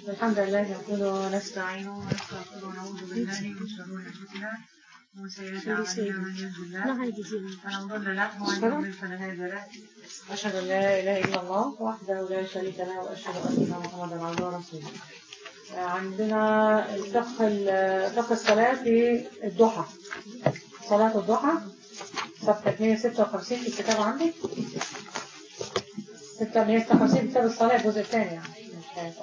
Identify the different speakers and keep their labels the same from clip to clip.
Speaker 1: الحمد لله نحمده ونستعينه ونستغفره ونعوذ بالله من شرور انفسنا ومن سيئات اعمالنا من يهده الله فلا مضل له ومن يضلل فلا هادي له اشهد ان لا اله الا الله وحده لا شريك له واشهد ان محمدا عبده ورسوله عندنا الفقه ال- فقه الصلاه في الضحى صلاه الضحى صفحه 156 في الكتاب عندك 656 كتاب الصلاه الجزء الثاني يعني مش عارف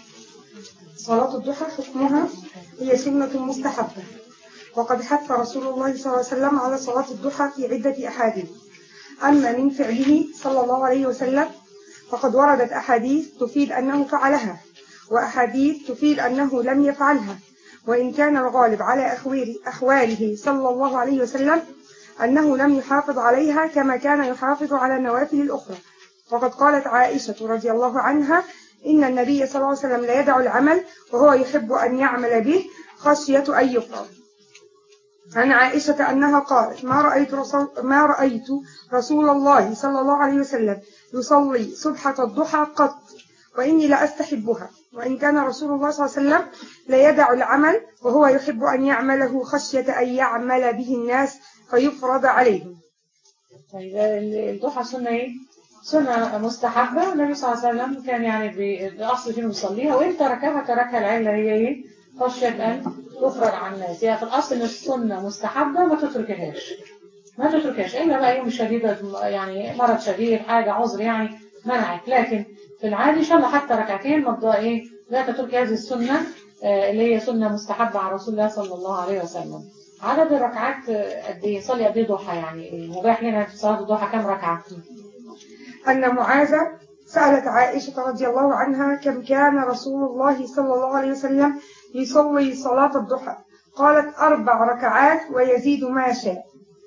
Speaker 2: صلاة الضحى حكمها هي سنة مستحبة وقد حث رسول الله صلى الله عليه وسلم على صلاة الضحى في عدة أحاديث أما من فعله صلى الله عليه وسلم فقد وردت أحاديث تفيد أنه فعلها وأحاديث تفيد أنه لم يفعلها وإن كان الغالب على أخوال- أحواله صلى الله عليه وسلم أنه لم يحافظ عليها كما كان يحافظ على النوافل الأخرى وقد قالت عائشة رضي الله عنها إن النبي صلى الله عليه وسلم لا يدع العمل وهو يحب أن يعمل به خشية أن يفرض عن عائشة أنها قالت ما رأيت رسول, ما رأيت رسول الله صلى الله عليه وسلم يصلي صبحة الضحى قط وإني لأستحبها وإن كان رسول الله صلى الله عليه وسلم لا يدع العمل وهو يحب أن يعمله خشية أن يعمل به الناس فيفرض عليهم
Speaker 1: طيب ال- الضحى سنة ايه؟ سنة مستحبة والنبي صلى الله عليه وسلم كان يعني بي- بأصل فيه يصليها وإن تركها تركها العلة هي ايه؟ خشية أن تفرض على الناس يعني في الأصل إن السنة مستحبة ما تتركهاش ما تتركهاش إلا بقى يوم شديدة يعني مرض شديد حاجة عذر يعني منعك لكن في العادي إن شاء الله حتى ركعتين مبدأ إيه؟ لا تترك هذه السنة آه، اللي هي سنة مستحبة على رسول الله صلى الله عليه وسلم عدد الركعات آه، قد ايه صلي قد ايه ضحى يعني مباح لنا في صلاه الضحى كم ركعه
Speaker 2: أن معاذ سألت عائشة رضي الله عنها كم كان رسول الله صلى الله عليه وسلم يصلي صلاة الضحى قالت أربع ركعات ويزيد ما شاء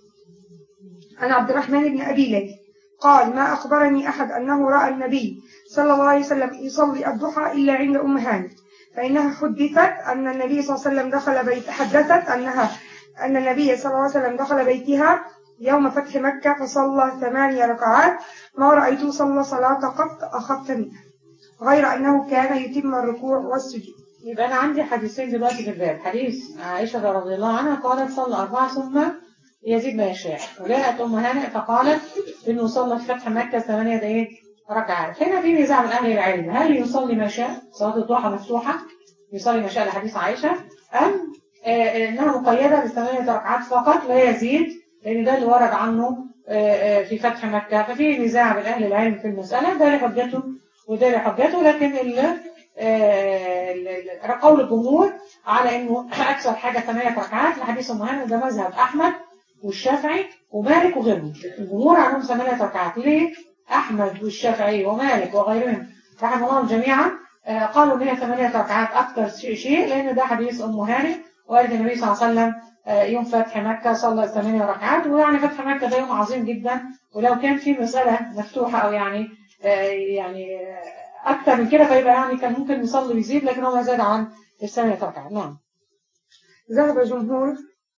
Speaker 2: عن عبد الرحمن بن أبي ليث قال ما أخبرني أحد أنه رأى النبي صلى الله عليه وسلم يصلي الضحى إلا عند أم هانئ فإنها حدثت أن النبي صلى الله عليه وسلم دخل بيت حدثت أنها أن النبي صلى الله عليه وسلم دخل بيتها يوم فتح مكة فصلى ثمانية ركعات ما رأيته صلى صلاة قط أخف منها غير أنه كان يتم الركوع والسجود
Speaker 1: يبقى انا عندي حديثين دلوقتي في الباب حديث عائشه رضي الله عنها قالت صلى اربعه ثم يزيد ما يشاء وجاءت ام هانئ فقالت انه صلى في فتح مكه ثمانيه ايه ركعات هنا في نزاع من اهل العلم هل يصلي ما شاء صلاه الضحى مفتوحه يصلي ما شاء لحديث عائشه ام آه، انها مقيده بثمانيه ركعات فقط لا يزيد لان ده اللي ورد عنه آه، آه، في فتح مكه ففي نزاع بين اهل العلم في المساله ده لحجته وده لحجته لكن ال- آه، ال- ال- قول الجمهور على انه اكثر حاجه ثمانيه ركعات لحديث ام هانئ ده مذهب احمد والشافعي ومالك وغيرهم الجمهور عندهم ثمانيه ركعات ليه؟ احمد والشافعي ومالك وغيرهم رحمه الله جميعا آه، قالوا ان هي ثمانيه ركعات اكثر شيء شيء لان ده حديث ام هانئ وقالت النبي صلى الله عليه وسلم آه، يوم فتح مكه صلى ثمانيه ركعات ويعني فتح مكه ده يوم عظيم جدا ولو كان في مساله مفتوحه او يعني آه، يعني آه، اكثر من كده فيبقى يعني كان ممكن يصلي ويزيد لكن هو ما زاد عن الثانيه ركعه نعم
Speaker 2: ذهب جمهور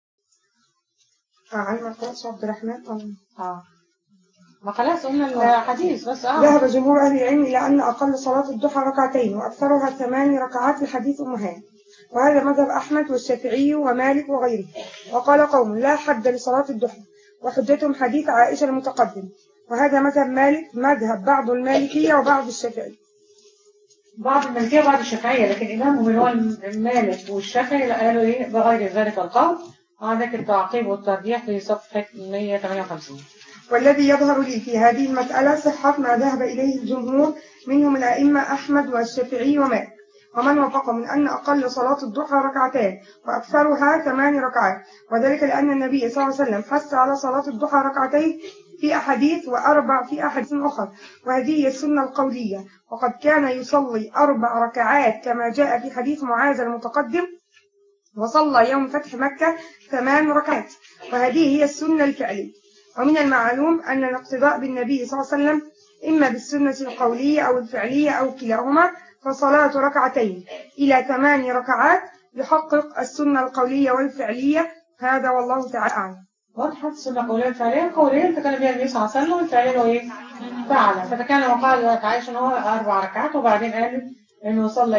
Speaker 2: آه عن ما قالش عبد الرحمن آه.
Speaker 1: اه ما خلاص قلنا الحديث بس اه
Speaker 2: ذهب جمهور أهل العلم إلى أن أقل صلاة الضحى ركعتين وأكثرها ثمان ركعات لحديث أم هانئ وهذا مذهب أحمد والشافعي ومالك وغيره وقال قوم لا حد لصلاة الضحى وحجتهم حديث عائشة المتقدم وهذا مذهب مالك مذهب بعض المالكية وبعض الشافعي
Speaker 1: بعض المالكيه وبعض الشافعيه لكن امامهم اللي هو مالك والشافعي قالوا ايه بغير ذلك القول عندك التعقيب والترجيح في صفحه 158
Speaker 2: والذي يظهر لي في هذه المسألة صحة ما ذهب إليه الجمهور منهم الأئمة أحمد والشافعي ومالك ومن وافق من أن أقل صلاة الضحى ركعتان وأكثرها ثمان ركعات وذلك لأن النبي صلى الله عليه وسلم حث على صلاة الضحى ركعتين في أحاديث وأربع في أحاديث أخرى وهذه هي السنة القولية وقد كان يصلي أربع ركعات كما جاء في حديث معاذ المتقدم وصلى يوم فتح مكة ثمان ركعات وهذه هي السنة الفعلية ومن المعلوم أن الاقتداء بالنبي صلى الله عليه وسلم إما بالسنة القولية أو الفعلية أو كلاهما فصلاة ركعتين إلى ثمان ركعات يحقق السنة القولية والفعلية هذا والله تعالى أعلم
Speaker 1: وضحت السنة قولية فعليا قوليا تكلم بها النبي صلى الله عليه وسلم والفعليا هو ايه؟ فعل فتكلم وقال لك عائشة ان هو اربع ركعات وبعدين قال انه صلى ايه؟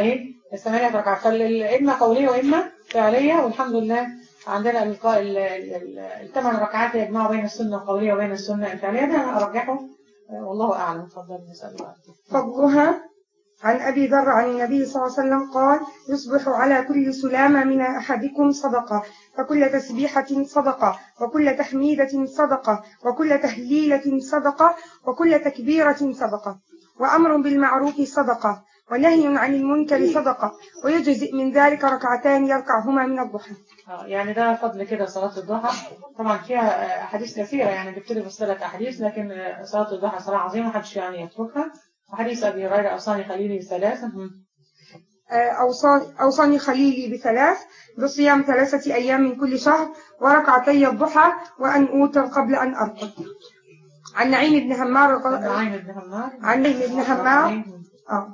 Speaker 1: الثمانية ركعات فال- إما قولية وإما فعلية والحمد لله عندنا القاء ال- ال- ال- الثمان ركعات يجمعوا بين السنة القولية وبين السنة الفعلية ده أنا أرجحه آه، والله أعلم اتفضل نسأل الله
Speaker 2: فضلها عن أبي ذر عن النبي صلى الله عليه وسلم قال يصبح على كل سلامة من أحدكم صدقة فكل تسبيحة صدقة وكل تحميدة صدقة وكل تهليلة صدقة وكل تكبيرة صدقة وأمر بالمعروف صدقة ونهي عن المنكر صدقة ويجزئ من ذلك ركعتان يركعهما من الضحى
Speaker 1: آه، يعني ده فضل كده صلاة الضحى طبعا فيها آه، أحاديث كثيرة يعني جبت لي بس ثلاث أحاديث لكن آه، صلاة الضحى صلاة عظيمة محدش يعني يتركها وحديث أبي هريرة أوصاني خليلي بثلاثة مم.
Speaker 2: أوصاني, أوصاني خليلي بثلاث بصيام ثلاثة أيام من كل شهر وركعتي الضحى وأن أوتر قبل أن أرقد عن نعيم بن همار
Speaker 1: نعيم بن همار
Speaker 2: عن نعيم بن همار
Speaker 1: مم.
Speaker 2: آه.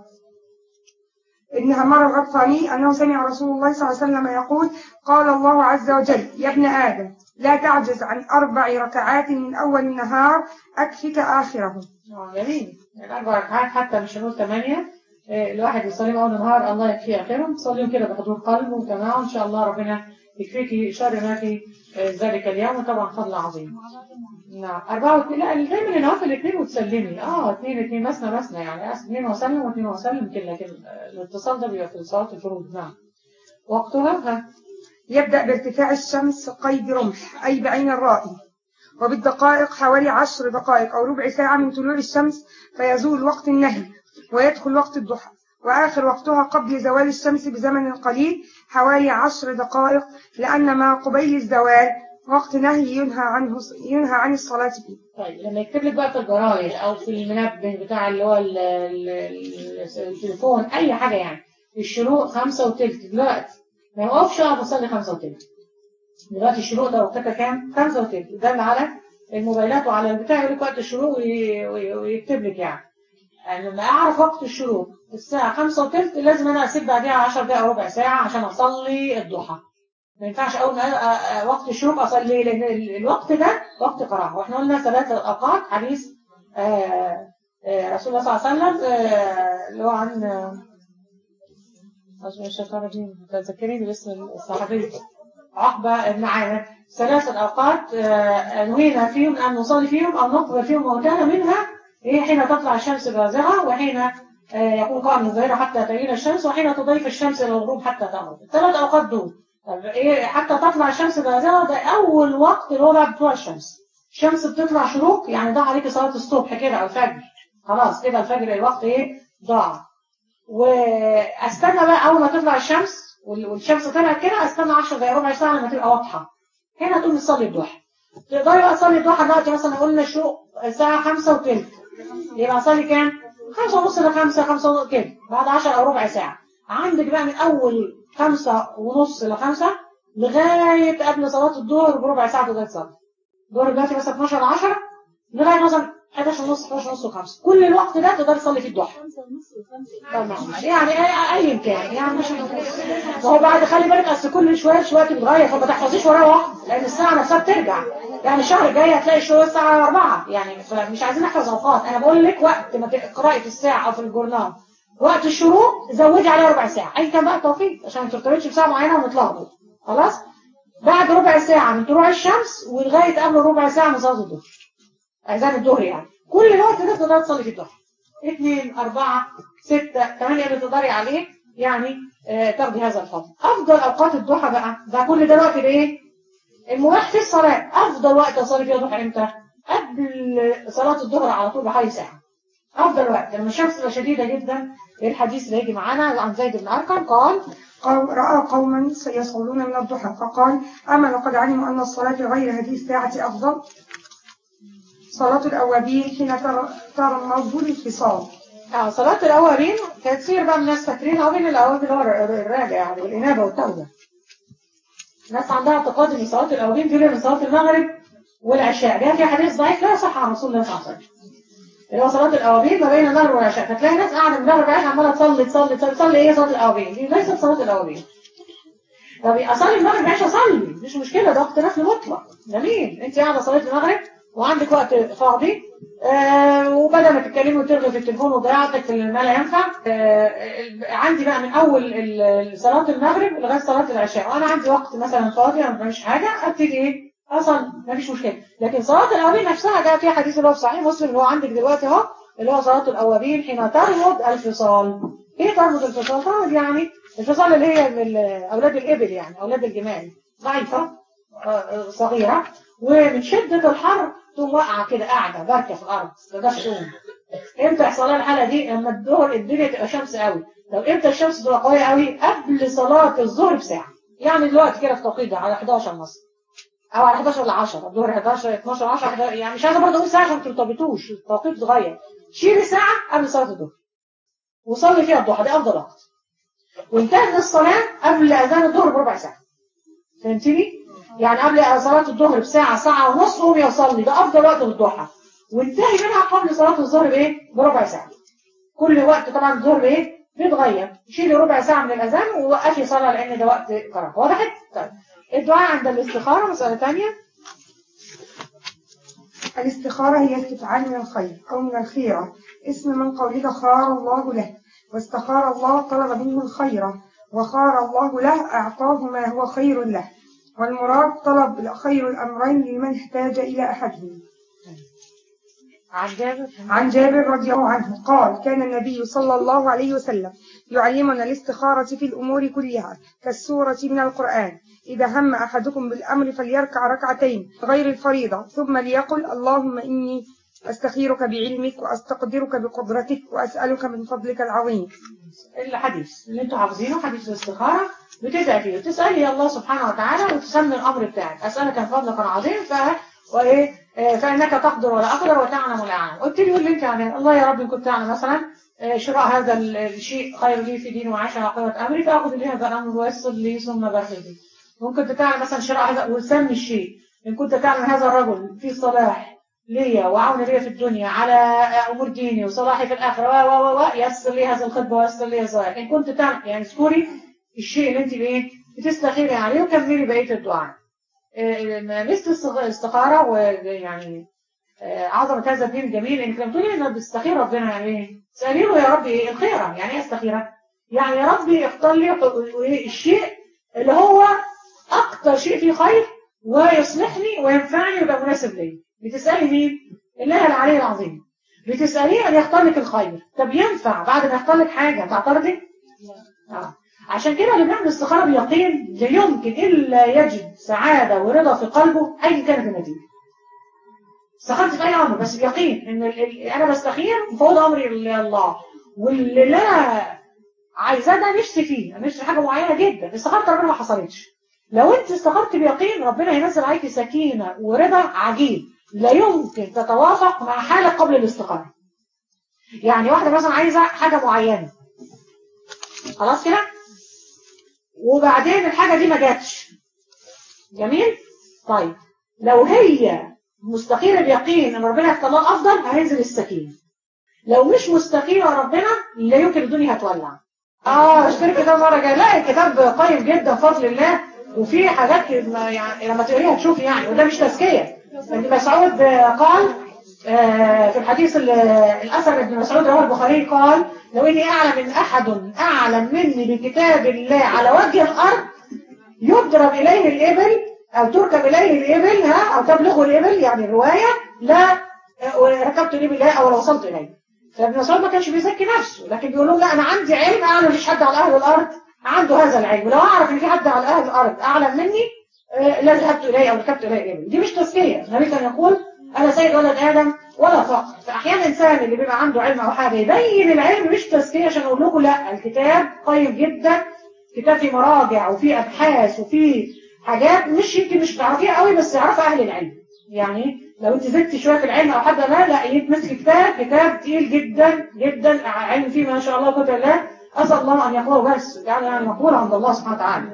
Speaker 2: ابن همار الغطفاني أنه سمع رسول الله صلى الله عليه وسلم يقول قال الله عز وجل يا ابن آدم لا تعجز عن أربع ركعات من أول النهار أكفك آخره
Speaker 1: آه، جميل الأربع ركعات حتى مش هنقول ثمانية آه، الواحد يصلي أول النهار الله يكفيه آخرهم تصليهم كده بحضور قلب وتمام إن شاء الله ربنا يكفيك شر ما في آه، ذلك اليوم وطبعا فضل عظيم نعم أربعة واثنين لا دايما النوافل اثنين وتسلمي اه اثنين اثنين مثنى مثنى يعني اثنين وسلم واثنين وسلم كده لكن آه، الاتصال ده بيبقى في صلاة الفروض نعم وقتها ها
Speaker 2: يبدأ بارتفاع الشمس قيد رمح أي بعين الرائي وبالدقائق حوالي عشر دقائق أو ربع ساعة من طلوع الشمس فيزول وقت النهي ويدخل وقت الضحى وآخر وقتها قبل زوال الشمس بزمن قليل حوالي عشر دقائق لأن ما قبيل الزوال وقت نهي ينهى عنه ينهى عن الصلاة فيه
Speaker 1: طيب لما يكتب لك بقى في الجرايد او في المنبه بتاع اللي هو ال- ال- ال- التليفون اي حاجه يعني الشروق خمسة وتلت دلوقتي ما يوقفش اقعد اصلي خمسة وتلت دلوقتي الشروق ده وقتها كام؟ خمسة وتلت ده اللي على الموبايلات وعلى البتاع يقول لك وقت الشروق وي- وي- ويكتب لك يعني يعني لما اعرف وقت الشروق الساعة خمسة وتلت لازم انا اسيب بعديها 10 دقايق او ربع ساعة عشان اصلي الضحى ما ينفعش اول ما أ- أ- وقت الشروق اصلي لان ال- الوقت ده وقت قراءه واحنا قلنا ثلاثة اوقات حديث آه، آه، رسول الله صلى الله عليه وسلم آه، اللي هو عن آه، أعوذ الشيطان الرجيم تذكريني باسم الصحابي عقبة بن عامر ثلاثة أوقات آه، نهينا فيهم أن نصلي فيهم أو نقبل فيهم موتانا منها هي حين تطلع الشمس بازغة وحين آه، يكون قائم الظهيرة حتى تميل الشمس وحين تضيف الشمس إلى الغروب حتى تغرب الثلاث أوقات دول طب إيه حتى تطلع الشمس بازغة ده أول وقت اللي هو بعد طلوع الشمس الشمس بتطلع شروق يعني ضاع عليك صلاة الصبح كده أو الفجر خلاص كده الفجر الوقت إيه ضاع واستنى بقى اول ما تطلع الشمس وال- والشمس طلعت كده استنى 10 دقايق ربع ساعه لما تبقى واضحه هنا تقوم تصلي الضحى تقدري بقى تصلي الضحى دلوقتي مثلا قلنا الشروق الساعه 5 وثلث يبقى اصلي كام 5 ونص ل 5 5 ونص كده بعد 10 او ربع ساعه عندك بقى من اول 5 ونص ل 5 لغايه قبل صلاه الظهر بربع ساعه تقدر تصلي الظهر دلوقتي مثلا 12 ل 10 لغايه مثلا 11 ونص 11 ونص و5 كل الوقت ده تقدر تصلي فيه الضحى طبعا يعني اي اي كان يعني مش ما هو بعد خلي بالك اصل كل شويه شويه بتتغير فما تحفظيش وراها واحد لان الساعه نفسها بترجع يعني الشهر الجاي هتلاقي الشروق الساعه 4 يعني فمش عايزين نحفظ اوقات انا بقول لك وقت ما تقراي في الساعه او في الجورنال وقت الشروق زودي عليه ربع ساعه اي كان بقى توفيق عشان ما ترتبطش بساعه معينه ونتلخبط خلاص بعد ربع ساعه من طلوع الشمس ولغايه قبل ربع ساعه من صلاه الظهر اذان الظهر يعني كل الوقت ده تقدر تصلي في الظهر اثنين أربعة ستة ثمانية اللي تقدري عليه يعني آه تاخدي هذا الفضل أفضل أوقات الضحى بقى ده كل ده وقت الإيه؟ المباح في الصلاة أفضل وقت أصلي فيه الضحى إمتى؟ قبل صلاة الظهر على طول بحوالي ساعة أفضل وقت لما الشمس تبقى شديدة جدا الحديث اللي هيجي معانا عن زيد بن أرقم قال
Speaker 2: قال رأى قوما يصلون من الضحى فقال أما لقد علموا أن الصلاة في غير هذه الساعة أفضل صلاة الأوابين حين تر- ترمض الانفصال
Speaker 1: اه صلاة الأوابين كثير بقى من الناس فاكرين أوابين الأوابين اللي هو الر- الراجع يعني والإنابة والتوبة الناس عندها اعتقاد إن صلاة الأوابين دي من صلاة المغرب والعشاء جاء في حديث ضعيف لا يصح عن رسول الله صلى الله عليه وسلم اللي هو صلاة الأوابين ما بين الظهر والعشاء فتلاقي ناس قاعدة من المغرب والعشاء عمالة تصلي تصلي تصلي تصلي إيه صلاة الأوابين دي ليست صلاة الأوابين طب أصلي المغرب والعشاء صلي مش مشكلة ده وقت نفل مطلق جميل أنت قاعدة صليت المغرب وعندك وقت فاضي آه وبدل ما تتكلمي وترغي في التليفون وضيعتك في ما لا ينفع آه عندي بقى من اول ال- صلاه المغرب لغايه صلاه العشاء وانا عندي وقت مثلا فاضي انا ما بعملش حاجه ابتدي ايه اصلا ما فيش مشكله لكن صلاه الاوابين نفسها جاء فيها حديث اللي هو في صحيح مسلم اللي هو عندك دلوقتي اهو اللي هو صلاه الاوابين حين ترمض الفصال ايه ترمض الفصال ترمض يعني الفصال اللي هي من ال- اولاد الابل يعني اولاد الجمال ضعيفه آه، صغيره ومن شده الحر تقوم واقعه كده قاعده باركه في الارض ما تقدرش تقوم امتى يحصل لها الحاله دي لما الظهر الدنيا تبقى شمس قوي لو امتى الشمس تبقى قويه قوي قبل صلاه الظهر بساعه يعني دلوقتي كده في التوقيت ده على 11 مثلا او على 11 ل 10 الظهر 11 12 10 11 يعني مش عايزه برضه اقول ساعه عشان ما ترتبطوش التوقيت اتغير شيلي ساعه قبل صلاه الظهر وصلي فيها الضحى ده افضل وقت وانتهت من الصلاه قبل اذان الظهر بربع ساعه فهمتني؟ يعني قبل صلاة الظهر بساعة ساعة ونص قوم يصلي ده أفضل وقت للضحى وانتهي منها قبل صلاة الظهر بإيه؟ بربع ساعة كل وقت طبعا الظهر بإيه؟ بيتغير شيلي ربع ساعة من الأذان ووقفي صلاة لأن ده وقت كراهة وضحت؟ طيب الدعاء عند الاستخارة مسألة ثانية
Speaker 2: الاستخارة هي استفعال من الخير أو من الخيرة اسم من قولك خار الله له واستخار الله طلب منه الخير وخار الله له أعطاه ما هو خير له والمراد طلب خير الأمرين لمن احتاج إلى أحدهم
Speaker 1: عن جابر
Speaker 2: عن جابر رضي الله عنه قال كان النبي صلى الله عليه وسلم يعلمنا الاستخارة في الأمور كلها كالسورة من القرآن إذا هم أحدكم بالأمر فليركع ركعتين غير الفريضة ثم ليقل اللهم إني أستخيرك بعلمك وأستقدرك بقدرتك وأسألك من فضلك العظيم
Speaker 1: الحديث اللي انتوا حافظينه حديث الاستخارة بتدعي فيه وتسألي الله سبحانه وتعالى وتسمي الأمر بتاعك أسألك من فضلك العظيم ف وإيه آه، فإنك تقدر ولا أقدر وتعلم ولا أعلم قلت لي واللي أنت عليه الله يا رب إن كنت تعلم مثلا آه، شراء هذا ال- الشيء خير لي في دين وعيش عاقبة أمري فأخذ لي هذا الأمر ويسر لي ثم بارك لي ممكن تعلم مثلا شراء هذا وسمي الشيء إن كنت تعلم هذا الرجل في صلاح ليا وعون ليا في الدنيا على أمور ديني وصلاحي في الآخرة و و و و يسر لي هذا الخطبة ويسر لي هذا إن كنت تعلم يعني اذكري الشيء اللي أنت إيه بتستخيري عليه وكملي بقية الدعاء آه، مثل الصغ- الاستخارة ويعني آه، عظمة هذا الدين الجميل انك لما تقولي انك بتستخير ربنا يعني ايه؟ تسألي له يا ربي ايه الخيرة يعني ايه استخيرة؟ يعني يا ربي اختار لي ح- إيه الشيء اللي هو اكتر شيء فيه خير ويصلحني وينفعني ويبقى مناسب لي بتسألي مين؟ الله العلي العظيم بتسأليه ان يختار لك الخير طب ينفع بعد ما يختار لك حاجة تعترضي؟ آه. عشان كده اللي بيعمل استخارة بيقين لا يمكن إلا يجد سعادة ورضا في قلبه أيا كانت النتيجة. استخرت في أي أمر بس بيقين إن ال- ال- أنا بستخير مفوض أمري لله واللي لا عايزاه ده نفسي فيه أنا نفسي في حاجة معينة جدا استخرت ربنا ما حصلتش لو أنت استخرت بيقين ربنا هينزل عليك سكينة ورضا عجيب لا يمكن تتوافق مع حالة قبل الاستخارة. يعني واحدة مثلا عايزة حاجة معينة خلاص كده وبعدين الحاجة دي ما جاتش جميل طيب لو هي مستخيرة بيقين ان ربنا يختار لها افضل هينزل السكينة لو مش مستخيرة ربنا لا يمكن الدنيا هتولع اه اشتري كتاب مرة جاية لا الكتاب قيم جدا بفضل الله وفي حاجات ما- يعني لما تقريها تشوفي يعني وده مش تزكية ابن مسعود آه، قال آه، في الحديث ال- الأثر ابن مسعود رواه البخاري قال لو إني أعلم من أحد أعلم مني بكتاب الله على وجه الأرض يضرب إليه الإبل أو تركب إليه الإبل ها أو تبلغه الإبل يعني الرواية لا آه، ركبت الإبل لا أو وصلت إليه فابن مسعود ما كانش بيزكي نفسه لكن بيقول لهم لا أنا عندي علم أعلم مفيش حد على أهل الأرض عنده هذا العلم لو أعرف إن في حد على أهل الأرض أعلم مني آه، لا ذهبت إليه أو ركبت إليه الإبل دي مش تزكية النبي كان يقول أنا سيد ولد آدم ولا فقر فأحيانا الإنسان اللي بيبقى عنده علم أو حاجة يبين العلم مش تزكية عشان أقول لكم لا الكتاب قيم جدا كتاب فيه مراجع وفيه أبحاث وفيه حاجات مش يمكن مش تعرفيها قوي بس يعرفها أهل العلم يعني لو انت زدتي شويه في العلم او حد لا لا يتمسك كتاب كتاب تقيل جدا جدا علم فيه ما شاء الله قدر الله اسال الله ان يقوله بس يعني يعني مقبول عند الله سبحانه وتعالى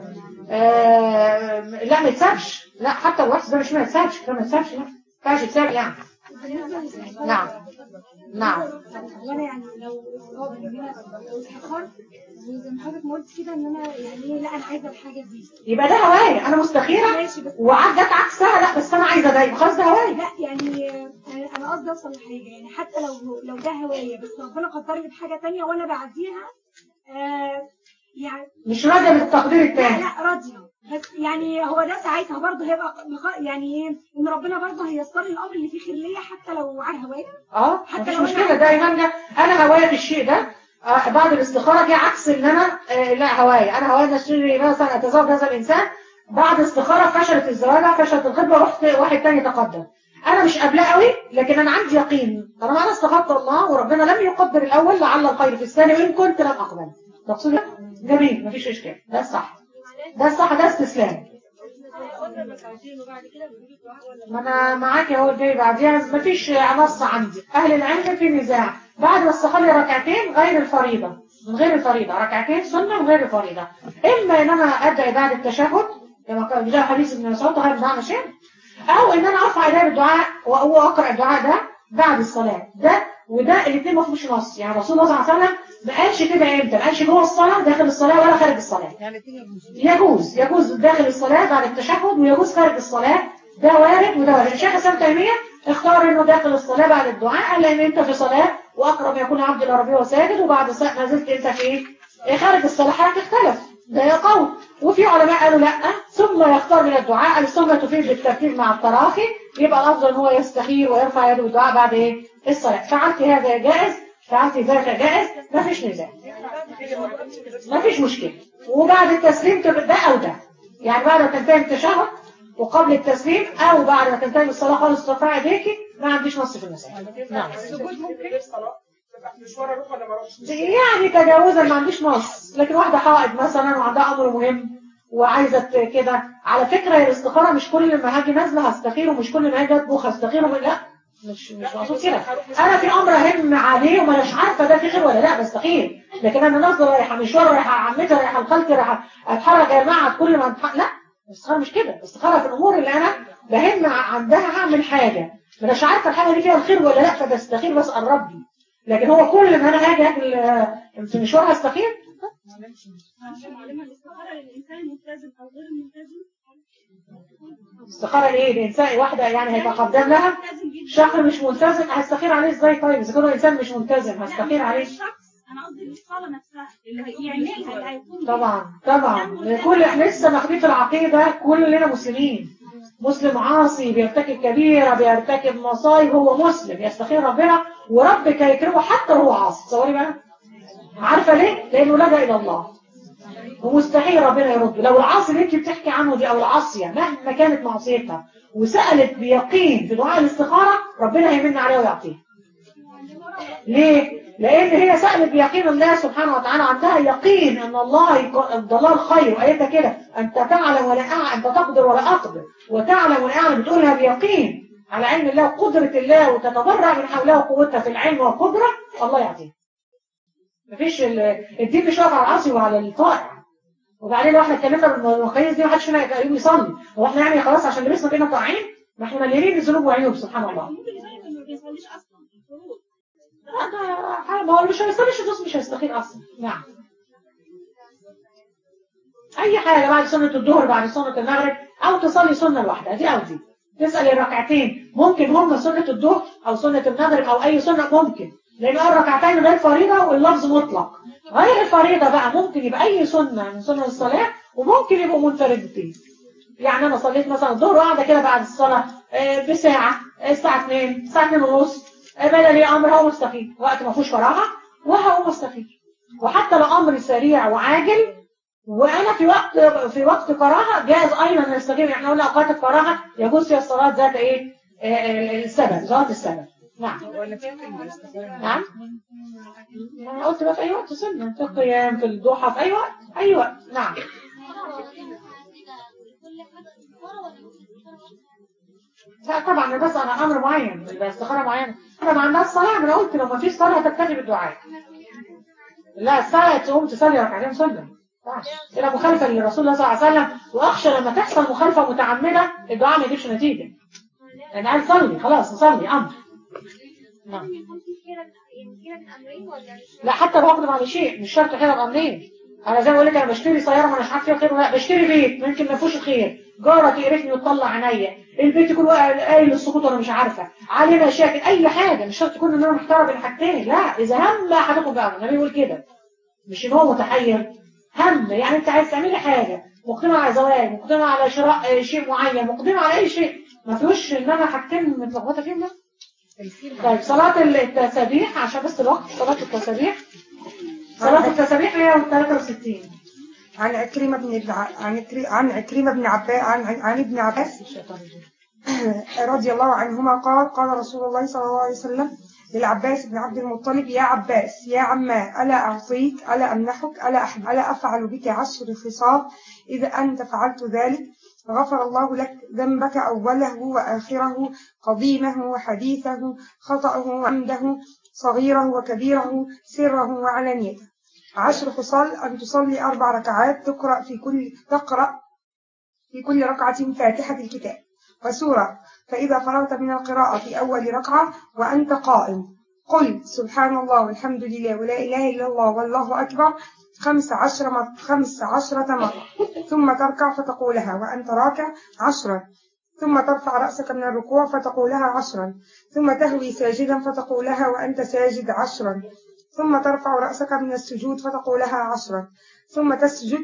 Speaker 1: آه لا ما يتسابش لا حتى الوحش ده مش ما يتسابش كده ما يتسابش لا ما ينفعش يتساب يعني
Speaker 3: بالنسبه للاستخاره
Speaker 1: نعم نعم
Speaker 3: وانا يعني لو استخاره ان انا لو استخرت وزي ما حضرتك ما قلت كده ان انا يعني إيه، لا انا عايزه الحاجه دي
Speaker 1: يبقى ده هواية انا مستخيرة
Speaker 3: ماشي بس
Speaker 1: وعدت عكسها لا بس انا عايزة ده يبقى خلاص ده هواية
Speaker 3: لا يعني آه، انا قصدي اوصل لحاجه يعني حتى لو لو ده هوايه بس ربنا قدر لي بحاجه تانية وانا بعديها آه يعني
Speaker 1: مش راضية بالتقدير
Speaker 3: لا
Speaker 1: التاني
Speaker 3: لا راضيه بس يعني هو ده ساعتها برضه هيبقى مخ- يعني ايه ان ربنا برضه هيسر لي الامر اللي فيه خير ليا حتى لو على هوايه
Speaker 1: اه
Speaker 3: حتى
Speaker 1: مفيش
Speaker 3: لو أنا
Speaker 1: مشكلة ده ايمان ده انا هواية في الشيء ده آه بعد الاستخارة دي عكس ان انا آه لا هواية انا هواية اشتري مثلا اتزوج هذا الانسان بعد استخارة فشلت الزواج فشلت الخطبة رحت واحد تاني تقدم انا مش قابلاه قوي لكن انا عندي يقين طالما انا استخرت الله وربنا لم يقدر الاول لعل الخير في الثاني وان كنت لم اقبل مقصود ده؟ جميل مفيش اشكال ده الصح ده الصح ده استسلام ما انا معاك اهو جاي بعديها مفيش نص عندي اهل العلم في نزاع بعد ما استخلي ركعتين غير الفريضه من غير الفريضه ركعتين سنه من غير الفريضه اما ان انا ادعي بعد التشهد كما قال جاء حديث ابن مسعود غير دعاء شيء او ان انا ارفع ايدي بالدعاء واقرا الدعاء ده بعد الصلاه ده وده الاثنين ما فيهوش نص يعني رسول الله صلى الله عليه وسلم ما قالش كده امتى ما قالش جوه الصلاه داخل الصلاه ولا خارج الصلاه يجوز يجوز داخل الصلاة بعد التشهد ويجوز خارج الصلاة ده وارد وده وارد الشيخ حسن تيمية اختار انه داخل الصلاة بعد الدعاء قال لان انت في صلاة واقرب يكون عبد الى ربه وساجد وبعد صلاة ما زلت انت في ايه إيه خارج الصلاة حالك اختلف ده قول وفي علماء قالوا لا ثم يختار من الدعاء قال السنة تفيد بالترتيب مع التراخي يبقى الافضل ان هو يستخير ويرفع يده بالدعاء بعد ايه الصلاة فعلت هذا جائز فعلت ذاك جائز ما فيش نزاع ما فيش مشكلة وبعد التسليم تبقى ده أو ده يعني بعد ما تنتهي التشهد وقبل التسليم أو بعد ما تنتهي الصلاة خالص ترفع ايديكي ما عنديش نص في المسألة نعم
Speaker 4: السجود ممكن الصلاة تبقى في مشوار اروح ولا ما اروحش
Speaker 1: يعني تجاوزا ما عنديش نص لكن واحدة حائض مثلا وعندها أمر مهم وعايزة ت- كده على فكرة هي الاستخارة مش كل ما هاجي نازلة هستخير ومش كل ما هاجي أطبخ هستخير ومن لا مش مش مقصود كده انا في امر اهم عليه وما مش عارفه ده في خير ولا لا بستخير لكن انا نازله رايحه مشوار رايحه عمتي رايحه لخالتي رايحه اتحرك يا جماعه كل ما أتح... لا الاستخاره مش كده الاستخاره في الامور اللي انا بهم عندها هعمل حاجه ما مش عارفه الحاجه دي فيها الخير ولا لا فبستخير بسال ربي لكن هو كل ما انا هاجي اكل آه، في مشوار هستخير
Speaker 3: معلمة الاستخارة للإنسان الملتزم أو غير الملتزم
Speaker 1: استخاره ايه الانسان واحده يعني هيتقدم لها
Speaker 3: ملتزم جدا
Speaker 1: شخص مش ملتزم هستخير عليه ازاي طيب اذا كان هو انسان مش ملتزم هستخير عليه
Speaker 3: الشخص أنا قصدي الصلاة نفسها اللي يعملها اللي هيكون
Speaker 1: طبعا طبعا كل احنا لسه ماخدين في العقيده كلنا مسلمين مسلم عاصي بيرتكب كبيره بيرتكب مصايب هو مسلم يستخير ربنا وربك يكرمه حتى وهو عاصي تصوري بقى عارفه ليه لانه لجا الى الله ومستحيل ربنا يرد لو العاصي اللي انت بتحكي عنه دي او العاصيه مهما كانت معصيتها وسالت بيقين في دعاء الاستخاره ربنا هيمن عليها ويعطيها ليه؟ لأن هي سألت بيقين الله سبحانه وتعالى عندها يقين أن الله يق- الضلال خير وآيتها كده أنت تعلم ولا أعلم أنت تقدر ولا أقدر وتعلم ولا أعلم بتقولها بيقين على علم الله وقدرة الله وتتبرع من حولها وقوتها في العلم والقدرة الله يعطيها مفيش ال- الدين مش واقف على العاصي وعلى الطائع وبعدين لو احنا اتكلمنا بالمقاييس دي محدش فينا يقوم يصلي هو احنا يعني خلاص عشان لبسنا بقينا طايعين ما احنا مليانين بالذنوب وعيوب سبحان الله
Speaker 3: ممكن يصلي ما بيصليش أصلا الفروض
Speaker 1: لا، ما هو اللي مش هيصليش النص مش هيستخير اصلا نعم اي حاجه بعد سنه الظهر بعد سنه المغرب او تصلي سنه لوحدها دي او دي تسال الركعتين ممكن هم سنه الظهر او سنه المغرب او اي سنه ممكن لان الركعتين غير فريضه واللفظ مطلق غير الفريضه بقى ممكن يبقى اي سنه من سنن الصلاه وممكن يبقوا منفردتين يعني انا صليت مثلا الظهر وقاعده كده بعد الصلاه آه، بساعه آه، الساعه 2 الساعه 2 ونص بدا لي امر هقوم استخير وقت ما فيهوش فراغه وهقوم استخير وحتى لو امر سريع وعاجل وانا في وقت في وقت كراهه جاز ايضا ان استخير احنا قلنا اوقات الكراهه يجوز فيها الصلاه ذات ايه آه، آه، السبب ذات السبب نعم
Speaker 4: ولا في الاستخارة
Speaker 1: نعم انا قلت بقى في اي وقت سنه في القيام في الضحى في اي وقت اي وقت نعم لا طبعا انا بسأل عن امر معين باستخاره معينه انا ما عندها الصلاه انا قلت لو ما فيش صلاه هتكتفي بالدعاء لا الساعه تقوم تصلي ركعتين سنه إلى مخالفة للرسول الله صلى الله عليه وسلم وأخشى لما تحصل مخالفة متعمدة الدعاء ما يجيبش نتيجة يعني قال صلي خلاص صلي أمر نعم
Speaker 5: يكون في حيلة يعني حيلة من أمرين ولا مش
Speaker 1: لا حتى لو هقدم على شيء مش شرط حيلة بأمرين انا زي ما بقول لك انا بشتري سياره ما مش عارف فيها خير ولا لا بشتري بيت ممكن ما فيهوش خير جاره تقرفني وتطلع عينيا البيت يكون واقع قايل للسقوط وانا مش عارفه عليه مشاكل اي حاجه مش شرط تكون ان انا محتاره بين حاجتين لا اذا هم احدكم بامر النبي يقول كده مش ان هو متحير هم يعني انت عايز تعملي حاجه مقدمه على زواج مقدمه على شراء آه، شيء معين مقدمه على اي شيء ما فيهوش ان انا حاجتين متلخبطه فيهم لا طيب صلاه التسابيح عشان بس الوقت صلاه التسابيح صلاه التسابيح 163
Speaker 2: عن عكرمة بن ابن ع- عن عكر- عن عكرمة بن عباس عن عن عن ابن عباس رضي الله عنهما قال قال رسول الله صلى الله عليه وسلم للعباس بن عبد المطلب يا عباس يا عما ألا أعطيك ألا أمنحك ألا أحب ألا أفعل بك عشر خصال إذا أنت فعلت ذلك غفر الله لك ذنبك أوله وآخره قديمه وحديثه خطأه وعمده صغيره وكبيره سره وعلانيته عشر خصال أن تصلي أربع ركعات تقرأ في كل تقرأ في كل ركعة فاتحة الكتاب وسورة فإذا فرغت من القراءة في أول ركعة وأنت قائم قل سبحان الله والحمد لله ولا إله إلا الله والله أكبر خمس عشر مرة خمس عشرة مرة ثم تركع فتقولها وأنت راكع عشرا ثم ترفع رأسك من الركوع فتقولها عشرا ثم تهوي ساجدا فتقولها وأنت ساجد عشرا ثم ترفع رأسك من السجود فتقولها عشرا ثم تسجد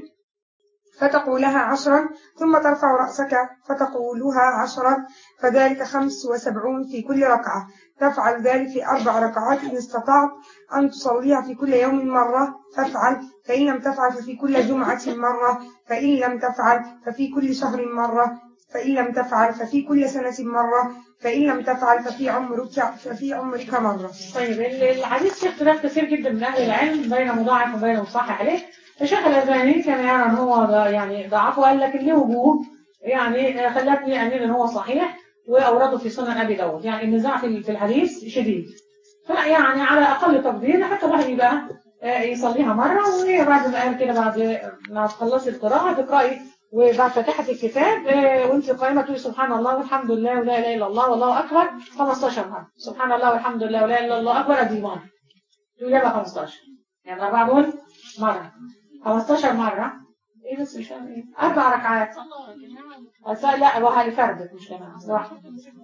Speaker 2: فتقولها عشرا ثم ترفع رأسك فتقولها عشرا فذلك خمس وسبعون في كل ركعة تفعل ذلك في أربع ركعات إن استطعت أن تصليها في كل يوم مرة فافعل فإن لم تفعل ففي كل جمعة مرة فإن لم تفعل ففي كل شهر مرة فإن لم تفعل ففي كل سنة مرة فإن لم تفعل ففي عمرك ففي عمرك مرة
Speaker 1: طيب ال- الحديث فيه اختلاف كثير جدا من اهل العلم بين مضاعف وبين مصحح عليه الشيخ الألباني كان يرى ان هو ض- يعني ضعفه وقال لك له وجوه يعني خلتني اميل ان هو صحيح واورده في سنن ابي داود يعني النزاع في في الحديث شديد فيعني على اقل تقدير حتى الواحد يبقى آه، يصليها مره وبعد ما قال كده بعد ما تخلصي القراءه تقراي وبعد فاتحه الكتاب آه، وانت قائمه تقولي سبحان الله والحمد لله ولا اله الا الله والله اكبر 15 مره سبحان الله والحمد لله ولا اله الا الله اكبر ادي مره تقولي بقى 15 يعني الاربعه دول مره 15 مره ايه بس مش فاهم ايه اربع ركعات أس- لا هو لفردك مش جماعه لوحده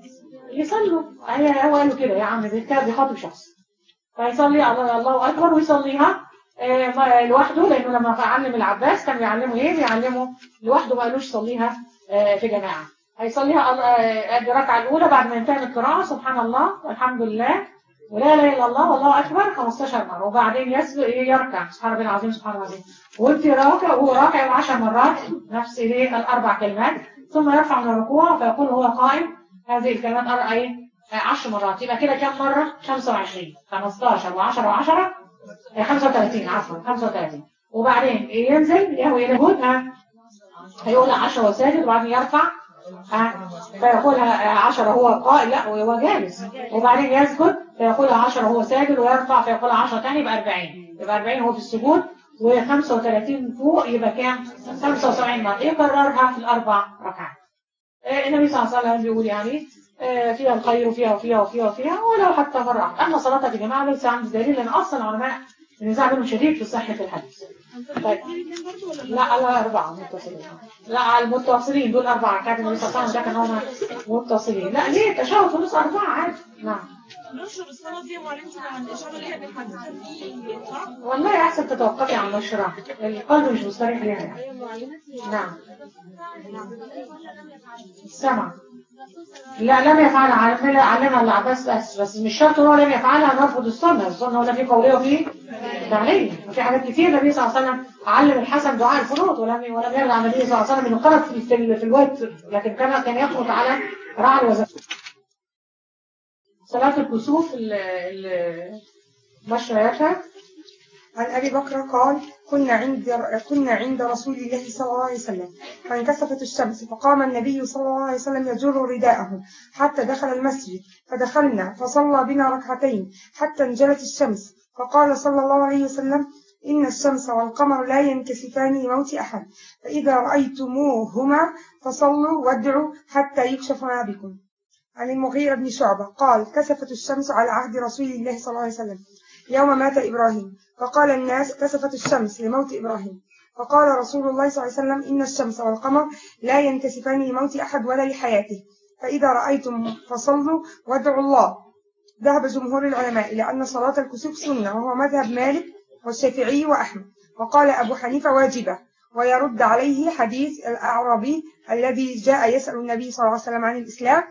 Speaker 1: يصلوا هي هو قالوا كده يا عم ده كده بيخاطب شخص فيصلي الله الله اكبر ويصليها آه، ما- لوحده لانه لما علم العباس كان بيعلمه ايه بيعلمه لوحده ما قالوش صليها آه، في جماعه هيصليها آه، الركعه الاولى بعد ما ينتهي من القراءه سبحان الله والحمد لله ولا اله الا الله والله اكبر 15 مره وبعدين يسجد يركع سبحان ربي العظيم سبحان الله العظيم وانت راكع وهو راكع 10 مرات نفس ايه الاربع كلمات ثم يرفع من الركوع فيقول وهو قائم هذه الكلمات أر- ايه 10 مرات يبقى كده كم مره 25 15 و10 و10 35 عفوا 35 وبعدين ينزل يهوي الى الهود ها هيقول 10 وساجد وبعدين يرفع ها فيقولها 10 هو قائم لا وهو جالس وبعدين يسجد فيقولها 10 وهو ساجد ويرفع فيقولها 10 تاني يبقى 40 يبقى 40 هو في السجود و35 فوق يبقى كام 75 مرة يكررها في الأربع ركعات آه، النبي صلى الله عليه وسلم بيقول يعني آه، فيها الخير وفيها وفيها وفيها وفيها ولو حتى مرة واحدة. أما صلاتها يا جماعة ليس عندي دليل لأن أصلا علماء النزاع بينهم شديد في صحة الحديث طيب لا لا أربعة متصلين لا المتصلين دول أربعة ركعات النبي صلى الله عليه وسلم ده كان هم متصلين لا ليه تشهد في نص أربعة عادي نعم
Speaker 6: نشر الصلاة دي ومعلمش عن الإشارة ليها بالحديث صح؟
Speaker 1: والله أحسن تتوقفي عن نشرها القلب مش مستريح ليها يعني نعم سمع لا لم يفعلها علمها علمها العباس بس بس مش شرط هو لم يفعلها نرفض السنة السنة ولا في قولية وفي تعليم وفي حاجات كتير النبي صلى الله عليه وسلم علم الحسن دعاء القنوت ولم ولم يرد عن النبي صلى الله عليه وسلم انه قنط في في, ال- في الوتر لكن كان كان يقنط على رعل وزكاة صلاة الكسوف ال- ال- مشرياتها
Speaker 2: عن أبي بكر قال كنا عند كنا عند رسول الله صلى الله عليه وسلم فانكسفت الشمس فقام النبي صلى الله عليه وسلم يجر رداءه حتى دخل المسجد فدخلنا فصلى بنا ركعتين حتى انجلت الشمس فقال صلى الله عليه وسلم إن الشمس والقمر لا ينكسفان لموت أحد فإذا رأيتموهما فصلوا وادعوا حتى يكشف ما بكم عن المغيرة بن شعبة قال كسفت الشمس على عهد رسول الله صلى الله عليه وسلم يوم مات إبراهيم فقال الناس كسفت الشمس لموت إبراهيم فقال رسول الله صلى الله عليه وسلم إن الشمس والقمر لا ينكسفان لموت أحد ولا لحياته فإذا رأيتم فصلوا وادعوا الله ذهب جمهور العلماء إلى أن صلاة الكسوف سنة وهو مذهب مالك والشافعي وأحمد وقال أبو حنيفة واجبة ويرد عليه حديث الأعرابي الذي جاء يسأل النبي صلى الله عليه وسلم عن الإسلام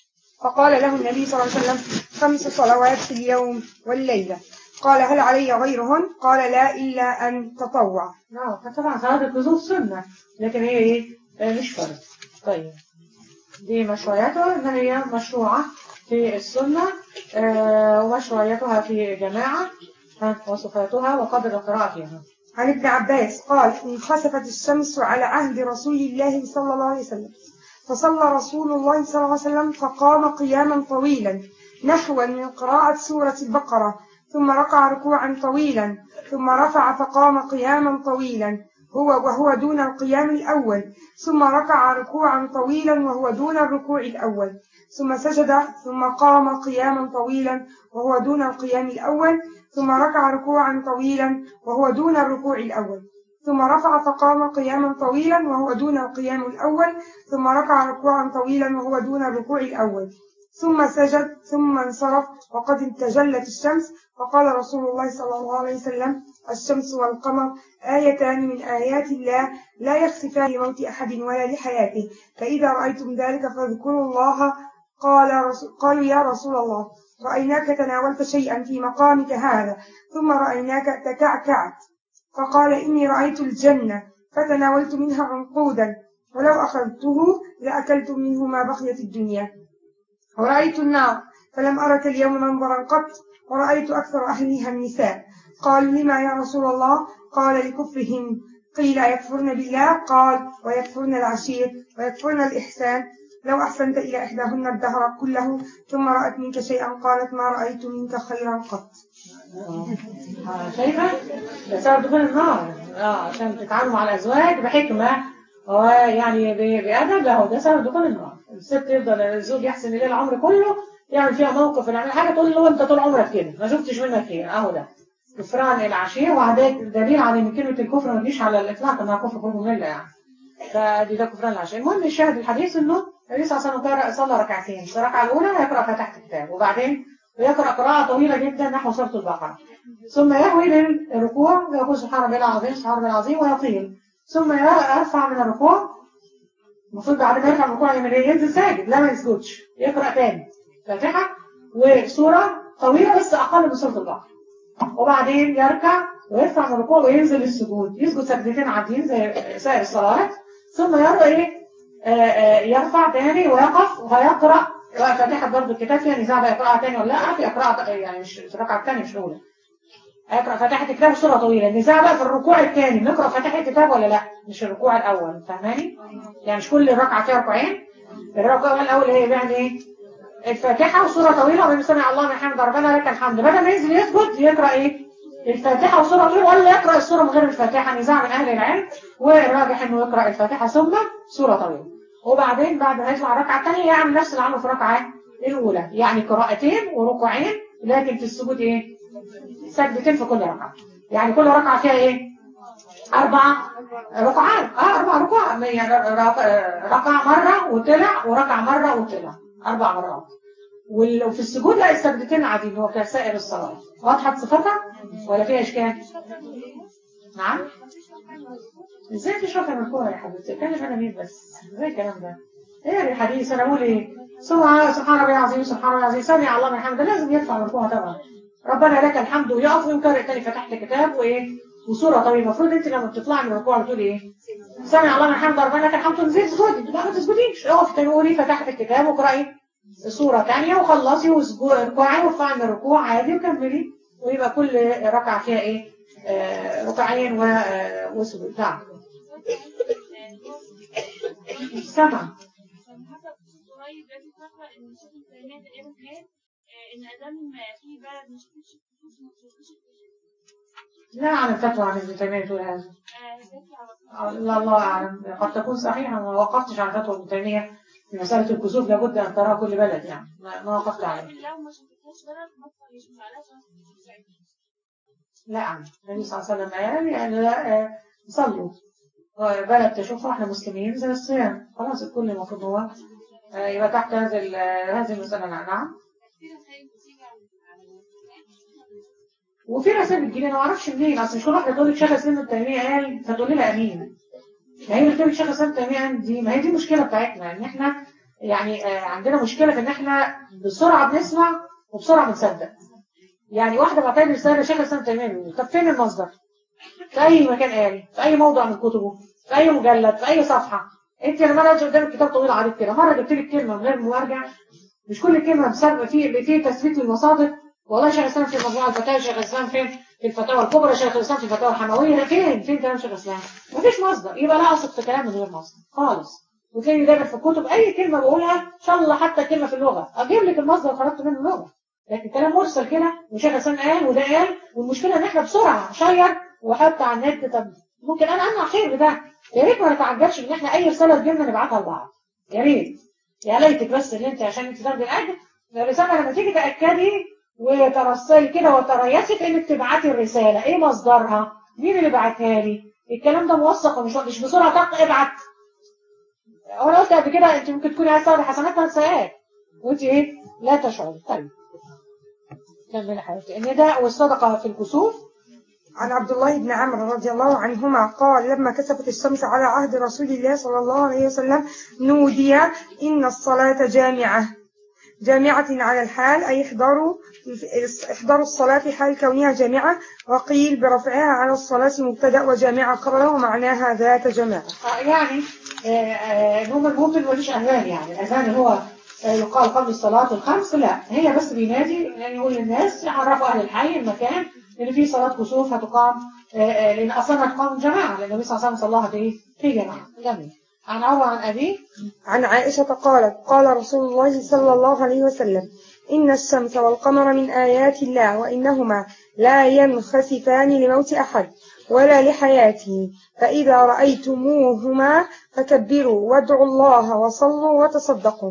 Speaker 2: فقال له النبي صلى الله عليه وسلم خمس صلوات في اليوم والليلة قال هل علي غيرهن قال لا إلا أن تطوع
Speaker 1: نعم فطبعا صلاة الكسوف سنة لكن هي ايه آه، مش فرض طيب دي مشروعيتها ان هي مشروعة في السنة آه، ومشروعيتها في جماعة ها، وصفاتها وقدر القراءة فيها
Speaker 2: عن ابن عباس قال انخسفت الشمس على عهد رسول الله صلى الله عليه وسلم فصلى رسول الله صلى الله عليه وسلم فقام قياما طويلا نحوا من قراءة سورة البقرة ثم ركع ركوعا طويلا ثم رفع فقام قياما طويلا هو وهو دون القيام الأول ثم ركع ركوعا طويلا وهو دون الركوع الأول ثم سجد ثم قام قياما طويلا وهو دون القيام الأول ثم ركع ركوعا طويلا وهو دون الركوع الأول ثم رفع فقام قياما طويلا وهو دون القيام الأول ثم ركع ركوعا طويلا وهو دون الركوع الأول ثم سجد ثم انصرف وقد تجلت الشمس فقال رسول الله صلى الله عليه وسلم الشمس والقمر آيتان من آيات الله لا يخسفان لموت أحد ولا لحياته فإذا رأيتم ذلك فاذكروا الله قال رسول قالوا يا رسول الله رأيناك تناولت شيئا في مقامك هذا ثم رأيناك تكعكعت فقال إني رأيت الجنة فتناولت منها عنقودا ولو أخذته لأكلت منه ما بقيت الدنيا ورأيت النار فلم أرك اليوم منظرا قط ورأيت أكثر أهلها النساء قالوا لما يا رسول الله قال لكفرهم قيل يكفرن بالله قال ويكفرن العشير ويكفرن الإحسان لو أحسنت إلى إحداهن الدهر كله ثم رأت منك شيئا قالت ما رأيت منك خيرا قط
Speaker 1: آه، شايفة؟ ده سبب دخول النار اه عشان تتعاملوا مع الأزواج بحكمة ويعني ب- بأدب له ده سبب دخول النار الست يفضل الزوج يحسن إليه العمر كله يعمل فيها موقف يعمل حاجة تقول له أنت طول عمرك كده ما شفتش منك خير أهو ده كفران العشير وده دليل على ان كلمه الكفر ما تجيش على الاطلاق انها كفر كفر مله يعني فدي ده كفران العشير المهم الشاهد الحديث انه النبي صلى الله عليه وسلم قرأ- صلى ركعتين في الركعه الاولى يقرا فاتحه الكتاب وبعدين يقرا قراءه طويله جدا نحو سوره البقره ثم يهوي للركوع ويقول سبحان ربي العظيم سبحان ربي العظيم ويطيل ثم يرفع من الركوع المفروض بعد ما يرفع من الركوع يعمل ايه ينزل ساجد لا ما يسجدش يقرا تاني فاتحه وسوره طويله بس اقل من سوره البقره وبعدين يركع ويرفع من الركوع وينزل السجود يسجد سجدتين عاديين زي سائر الصلوات ثم يرى ايه آه، آه، يرفع تاني ويقف ويقرا فاتحه برضه الكتاب فيها نزاع بقى يقراها تاني ولا لا في قراءه يعني مش في الركعه الثانيه مش الاولى هيقرا فاتحه الكتاب سوره طويله النزاع بقى في الركوع الثاني نقرا فاتحه الكتاب ولا لا مش الركوع الاول فاهماني يعني مش كل ركعه فيها ركوعين الركوع الاول هي يعني ايه الفاتحة وسورة طويلة ومن سمع الله من حمد ربنا لك الحمد بدل ما ينزل يسجد يقرأ ايه الفاتحة وسورة طويلة ولا يقرأ السورة من غير الفاتحة نزاع من أهل العلم والراجح انه يقرأ الفاتحة ثم سورة طويلة وبعدين بعد ما يطلع الركعة الثانية يعمل نفس اللي عمله في الركعة الأولى يعني قراءتين وركوعين لكن في السجود ايه سجدتين في كل ركعة يعني كل ركعة فيها ايه أربع ركعات اه أربع ركوع يعني رك- ركع مرة وطلع وركع مرة وطلع أربع مرات وال- وفي السجود لا السجدتين عاديين هو كسائر الصلاة واضحة صفتها ولا فيها إشكال؟ نعم؟ ازاي تشرح الركوع يا حبيبتي؟ كلم أنا مين بس؟ ازاي الكلام ده؟ ايه الحديث أنا أقول إيه؟ سبحان سبحان ربي العظيم سبحان ربي العظيم سمع الله من حمده لازم يرفع الركوع طبعا ربنا لك الحمد ويقف ويقرأ تاني فتحت كتاب وإيه؟ وسورة طويلة المفروض أنت لما بتطلعي من الركوع بتقولي إيه؟ سمع الله من حمده ربنا لك الحمد تنزلي تسجدي لا ما تسجديش اقفي تاني قولي فتحت الكتاب واقرأي صورة تانية وخلصي واركعي وارفعي من الركوع عادي وكملي ويبقى كل ركعة فيها ايه آه ركعين و- آه، وسجود نعم سمع
Speaker 6: عشان حسب قريب لازم فاكرة إن الشيخ التيمية تقريبا قال آه، إن أدام في بلد مش فيش فلوس ما تشوفش
Speaker 1: لا أعلم فتوى عن ابن تيمية تقول هذا
Speaker 6: جات لي على
Speaker 1: الله الله أعلم قد تكون صحيحة ما وقفتش على فتوى ابن تيمية في مسألة الكسوف لابد أن تراها كل بلد يعني ما ما وقفت عليه
Speaker 6: لو ما شفتهاش بلد ما تطلعيش مش عليها عشان تساعدني
Speaker 1: لا النبي صلى الله عليه وسلم قال يعني لا آه، صلوا بلد تشوفها احنا مسلمين زي الصيام خلاص الكل المفروض هو آه، يبقى تحت هذه ال- هذه المسألة نعم
Speaker 6: في رسائل بتيجي على على الواتساب.
Speaker 1: وفي رسائل بتجيلي انا ما اعرفش منين اصل مش كل واحده تقول لك شيخ اسلام ابن تيميه قال فتقولي لها امين ما هي اللي بتقول لك شيخ اسلام ابن تيميه قال دي ما هي دي المشكله بتاعتنا ان احنا يعني آه، عندنا مشكله في ان احنا بسرعه بنسمع وبسرعه بنصدق يعني واحده بعتها لي رساله شيخ اسلام ابن تيميه بيقول طب فين المصدر؟ في اي مكان قال في اي موضع من كتبه في اي مجلد في اي صفحه انت لما انا قدامك كتاب طويل عريض كده مره جبت لك كلمه من غير مراجعه مش كل كلمه بسبب في في تثبيت للمصادر والله شيخ الاسلام في مجموعه الفتاوى شيخ الاسلام فين في الفتاوى الكبرى شيخ الاسلام في الفتاوى الحمويه فين فين كلام شيخ الاسلام مفيش مصدر يبقى لا اثق في كلام من غير مصدر خالص وتلاقي دايما في الكتب اي كلمه بقولها ان شاء الله حتى كلمه في اللغه اجيب لك المصدر خرجت منه اللغه لكن كلام مرسل كده وشيخ الاسلام قال وده قال والمشكله ان احنا بسرعه شير وحتى على النت طب ممكن انا امنع خير بده يا ريت ما نتعجبش ان احنا اي رساله تجيلنا نبعتها لبعض يا ريت يا ليتك بس ان انت عشان انت تاخدي الاجر الرساله لما تيجي تاكدي وترسلي كده وتريثي في انك تبعتي الرساله ايه مصدرها مين اللي بعتها لي الكلام ده موثق ومش مش بسرعه طق ابعت وانا قلت قبل كده انت ممكن تكوني عايزه تاخدي حسنات ما سيئات وانت ايه لا تشعري طيب كملي حياتي النداء والصدقه في الكسوف
Speaker 2: عن عبد الله بن عمرو رضي الله عنهما قال لما كسفت الشمس على عهد رسول الله صلى الله عليه وسلم نودي إن الصلاة جامعة جامعة على الحال أي احضروا احضروا الصلاة في حال كونها جامعة وقيل برفعها على الصلاة مبتدأ وجامعة خبره ومعناها ذات جماعة
Speaker 1: آه، يعني آه، آه، نوم المؤمن ملوش أذان يعني الأذان هو آه، يقال قبل الصلاة الخمس لا هي بس بينادي يعني يقول للناس يعرفوا أهل الحي المكان إن في صلاة كسوف هتقام آه، آه، لأن أصلا هتقام جماعة لأن النبي صلى الله عليه وسلم صلاها في في جماعة جميل عن عمر عن أبي
Speaker 2: عن عائشة قالت قال رسول الله صلى الله عليه وسلم إن الشمس والقمر من آيات الله وإنهما لا ينخسفان لموت أحد ولا لحياته فإذا رأيتموهما فكبروا وادعوا الله وصلوا وتصدقوا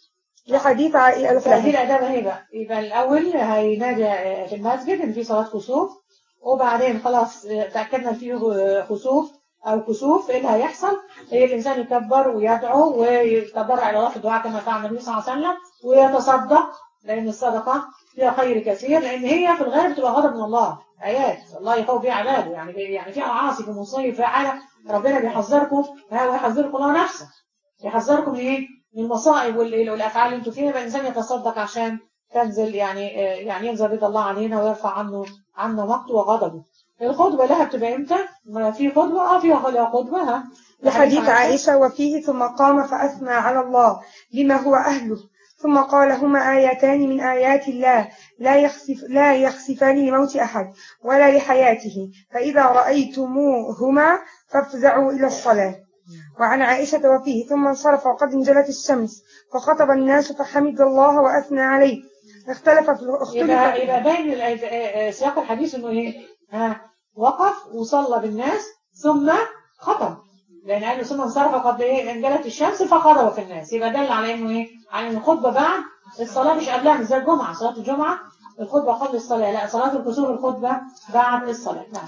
Speaker 2: لحديث عائشة
Speaker 1: فدي الأداب اهي بقى يبقى الأول هينادي آه، في المسجد إن في صلاة كسوف وبعدين خلاص آه، تأكدنا إن فيه آه، خسوف أو كسوف إيه اللي هيحصل؟ هي الإنسان يكبر ويدعو ويتضرع إلى الله في الدعاء كما فعل النبي صلى الله عليه وسلم ويتصدق لأن الصدقة فيها خير كثير لأن هي في الغالب بتبقى غضب من الله آيات الله يخوف بها عباده يعني يعني فيها معاصي في مصيب في حاجة ربنا بيحذركم ها ويحذركم الله نفسه يحذركم من ايه؟ من المصائب وال- والافعال اللي انتوا فيها يبقى الانسان يتصدق عشان تنزل يعني آه، يعني ينزل رضا الله علينا ويرفع عنه عنا مقته وغضبه. الخطبه لها بتبقى امتى؟ ما في خطبه اه فيها خلق خطبه ها
Speaker 2: لحديث عائشة وفيه ثم قام فأثنى على الله بما هو أهله ثم قال هما آيتان من آيات الله لا يخسف لا يخسفان لموت أحد ولا لحياته فإذا رأيتموهما فافزعوا إلى الصلاة وعن عائشة وفيه ثم انصرف وقد انجلت الشمس فخطب الناس فحمد الله وأثنى عليه اختلف في اختلف
Speaker 1: يبقى يبقى باين ال- آه، آه، سياق الحديث انه ايه؟ ها وقف وصلى بالناس ثم خطب لان قال له ثم انصرف قد ايه انجلت الشمس فخطب في الناس يبقى دل على انه ايه؟ على ان الخطبه بعد الصلاه مش قبلها مش زي الجمعه صلاه الجمعه الخطبه قبل الصلاه لا صلاه الكسوف الخطبه بعد الصلاه نعم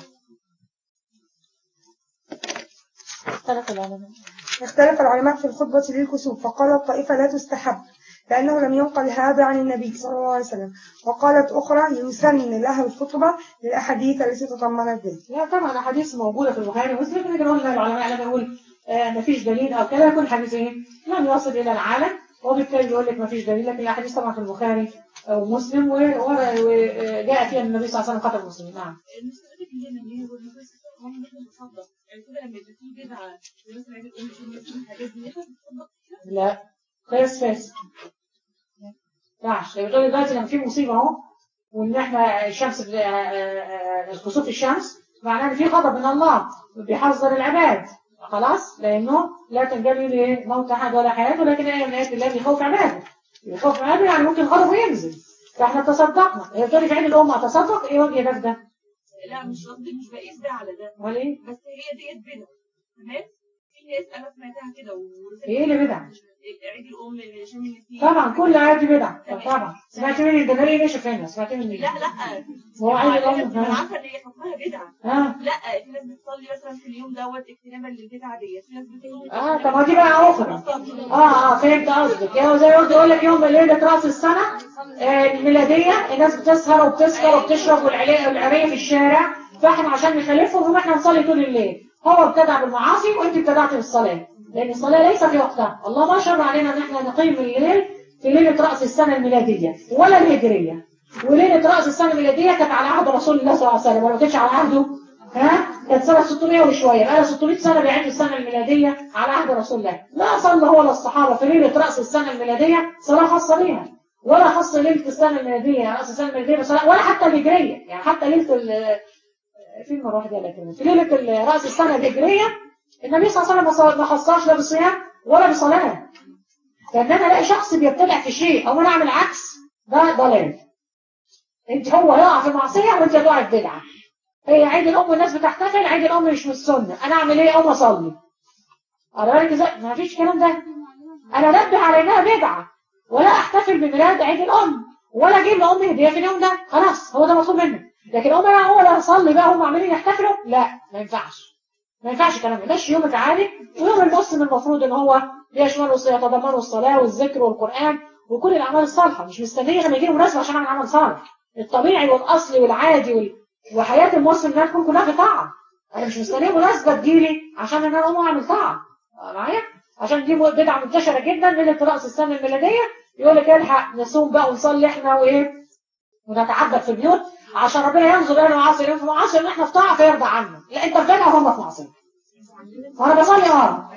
Speaker 1: اختلف العلماء
Speaker 2: اختلف العلماء في الخطبة للكسوف فقالت طائفة لا تستحب لأنه لم ينقل هذا عن النبي صلى الله عليه وسلم وقالت أخرى يسن لها الخطبة للأحاديث التي تضمنت ذلك
Speaker 1: لا طبعا احاديث موجوده في البخاري ومسلم لكن قلنا العلماء لما يقول آه مفيش دليل او كده يكون حديث ايه لم يصل الى العالم وبالتالي يقول لك مفيش دليل لكن الاحاديث طبعا في البخاري ومسلم و- و- وجاء فيها النبي صلى الله عليه وسلم قتل المسلمين نعم
Speaker 6: المستقبل اللي من هي والناس هم نحن نتصدق يعني كده لما يبقى في بدعة مثلا عيد الأم شو الحاجات دي نحن نتصدق فيها
Speaker 1: لا قياس فاسد ما ينفعش يعني بتقولي دلوقتي لما في مصيبه اهو وان احنا الشمس ب- آه، آه، آه، كسوف الشمس معناه ان في غضب من الله بيحذر العباد خلاص لانه لا تنجلي لموت احد ولا حياته لكن ايه من ايات الله بيخوف عباده بيخوف عباده يعني ممكن غضبه ينزل فاحنا تصدقنا هي بتقولي في عيد الام اتصدق ايه وجه ده في ده؟
Speaker 6: لا مش قصدي مش بقيس ده على ده
Speaker 1: امال ايه؟
Speaker 6: بس هي ديت بدعة تمام في ناس انا سمعتها كده ولسه
Speaker 1: ايه اللي بدع
Speaker 6: عيد الام اللي عشان الاثنين
Speaker 1: طبعا كل عيد بدع طبعا سمعت مني الجماهير نشف هنا سمعت مني
Speaker 6: لا لا
Speaker 1: هو عيد
Speaker 6: انا
Speaker 1: الام ها.
Speaker 6: عارفه ان هي حكمها بدعه
Speaker 1: اه
Speaker 6: لا في ناس بتصلي مثلا في اليوم دوت اجتنابا للبدعه ديت في ناس بتصوم
Speaker 1: اه طب ما دي بقى اخرى اه اه فهمت قصدك يا زي ما قلت اقول لك يوم ليله راس السنه آه الميلاديه الناس بتسهر وبتسكر وبتشرب والعلي- والعريه في الشارع فاحنا عشان نخالفهم يبقى احنا نصلي طول الليل هو ابتدع بالمعاصي وانت ابتدعت بالصلاه لان الصلاه ليس في وقتها الله ما شرع علينا ان احنا نقيم الليل في ليله راس السنه الميلاديه ولا الهجريه وليله راس السنه الميلاديه كانت على عهد رسول الله صلى الله عليه وسلم ولا ما كانتش على عهده ها كانت سنه 600 وشويه بقى لها 600 سنه بيعيدوا السنه الميلاديه على عهد رسول الله ما صلى هو ولا الصحابه في ليله راس السنه الميلاديه صلاه خاصه بيها ولا خاص ليله السنه الميلاديه راس السنه الميلاديه بصلاه ولا حتى الهجريه يعني حتى ليله ال- في مره واحده لكن في ليله ال- راس السنه الهجريه النبي صلى الله عليه وسلم ما ص- ما خصهاش لا بصيام ولا بصلاه فان انا الاقي شخص بيبتدع في شيء او انا اعمل عكس ده ضلال انت هو يقع في معصيه وانت تقع في بدعه هي عيد الام الناس بتحتفل عيد الام مش من السنه انا اعمل ايه اقوم اصلي على بالك ازاي ما فيش الكلام ده انا انبه على انها بدعه ولا احتفل بميلاد عيد الام ولا اجيب لامي هديه في اليوم ده خلاص هو ده مطلوب مني لكن اقوم انا هو ولا اصلي بقى هم عاملين يحتفلوا لا ما ينفعش ما ينفعش الكلام ده ماشي يومك عادي ويوم المسلم المفروض ان هو يشمل يتضمنه الصلاه والذكر والقران وكل الاعمال الصالحه مش مستنيه لما يجي له مناسبه عشان اعمل عمل صالح الطبيعي والاصلي والعادي وال... وحياه المسلم انها تكون كلها في طاعه انا مش مستنيه مناسبه تجيلي عشان ان انا اقوم اعمل طاعه معايا عشان دي بدعه منتشره جدا ليله راس السنه الميلاديه يقول لك الحق نصوم بقى ونصلي احنا وايه ونتعبد في البيوت عشان ربنا ينظر الى المعاصي يوم في معاصي ان احنا في طاعه فيرضى عنا لا انت في بدعه وهم في معصيه وانا بصلي اه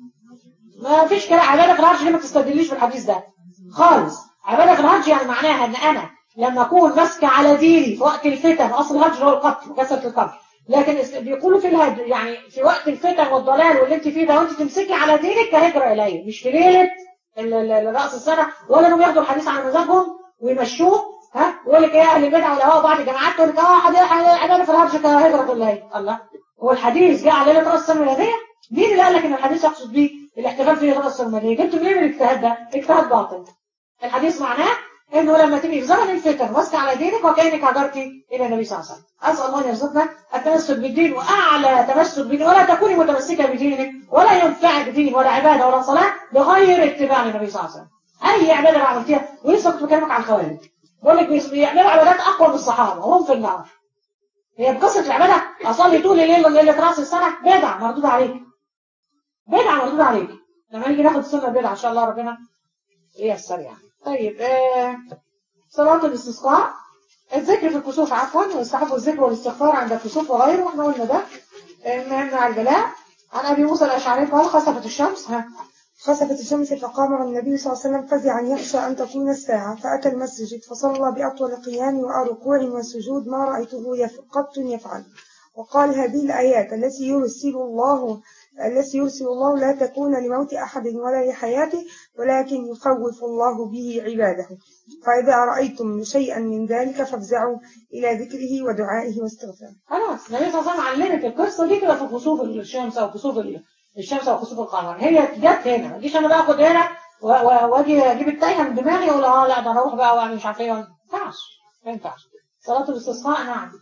Speaker 1: ما فيش كلام عباده في الهرج دي ما تستدليش بالحديث ده خالص عباده في الهرج يعني معناها ان انا لما اكون ماسكه على ديني في وقت الفتن اصل الهرج هو القتل وكسره القتل لكن اس- بيقولوا في الهج يعني في وقت الفتن والضلال واللي انت فيه ده وانت تمسكي على دينك كهجره الي مش في ليله ال- ال- ال- راس السنه ولا انهم ياخدوا الحديث على مزاجهم ويمشوه ها يقول لك ايه اهل البدع والهواء بعض الجماعات تقول لك اه حد- حد- عباده في الهرج كهجره الي الله هو الحديث جه على ليله راس السنه الميلاديه مين اللي قال لك ان الحديث يقصد بيه الاحتفال في ليله راس السنه الميلاديه جبت منين الاجتهاد ده اجتهاد باطل الحديث معناه انه لما تبقي في زمن الفتن واسكى على دينك وكانك هاجرتي الى النبي صلى الله عليه وسلم اسال الله ان يرزقنا التمسك بالدين واعلى تمسك بالدين ولا تكوني متمسكه بدينك ولا ينفعك دين ولا عباده ولا صلاه بغير اتباع النبي صلى الله عليه وسلم اي عباده لو عملتيها ولسه كنت بكلمك على الخوارج بقول لك بيس- بيعملوا عبادات اقوى من الصحابه وهم في النار هي بقصه العباده اصلي طول الليل ليله راس السنه بدعه مردود عليك بدعه مردود عليك لما نيجي ناخد السنه بدعه ان شاء الله ربنا ييسر يعني طيب آه صلاة الاستسقاء الذكر في الكسوف عفوا ويستحب الذكر والاستغفار عند الكسوف وغيره واحنا قلنا ده المهم على البلاء عن ابي موسى الاشعري قال خسفت الشمس ها
Speaker 2: خسفت الشمس فقام النبي صلى الله عليه وسلم فزعا يخشى أن تكون الساعة فأتى المسجد فصلى بأطول قيام وركوع وسجود ما رأيته يف- قط يفعل وقال هذه الآيات التي يرسل الله التي يرسل الله لا تكون لموت أحد ولا لحياته ولكن يخوف الله به عباده فإذا رأيتم شيئا من ذلك فافزعوا إلى ذكره ودعائه واستغفاره
Speaker 1: خلاص النبي صلى الله عليه وسلم علمك القصه دي كده في خسوف الشمس او خسوف ال- الشمس او خسوف القمر هي جت هنا ما تجيش انا بقى اخد هنا و- و- واجي اجيب التايهه من دماغي واقول اه لا ده انا اروح بقى واعمل مش عارف ايه ما ينفعش ما ينفعش صلاه الاستسقاء نعم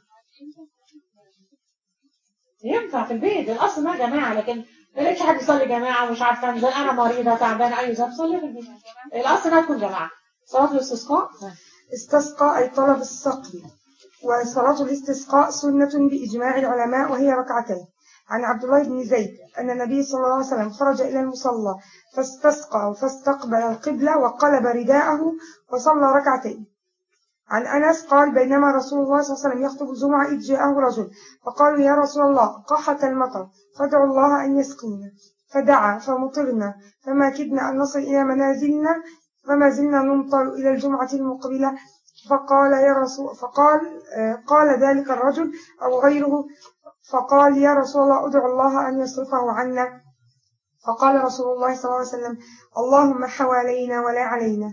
Speaker 1: ينفع في البيت الاصل ما جماعه لكن ما لقيتش حد يصلي جماعه ومش عارفه انزل انا مريضه تعبانه اي ذنب صلي في البيت الاصل انها تكون جماعه صلاه الاستسقاء
Speaker 2: استسقى أي طلب السقي وصلاة الاستسقاء سنة بإجماع العلماء وهي ركعتين عن عبد الله بن زيد أن النبي صلى الله عليه وسلم خرج إلى المصلى فاستسقى فاستقبل القبلة وقلب رداءه وصلى ركعتين عن أنس قال بينما رسول الله صلى الله عليه وسلم يخطب الجمعة إذ جاءه رجل فقالوا يا رسول الله قحط المطر فادعوا الله أن يسقينا فدعا فمطرنا فما كدنا أن نصل إلى منازلنا فما زلنا نمطر إلى الجمعة المقبلة فقال يا رسول فقال آه، قال ذلك الرجل أو غيره فقال يا رسول الله ادعو الله أن يصرفه عنا فقال رسول الله صلى الله عليه وسلم اللهم حوالينا ولا علينا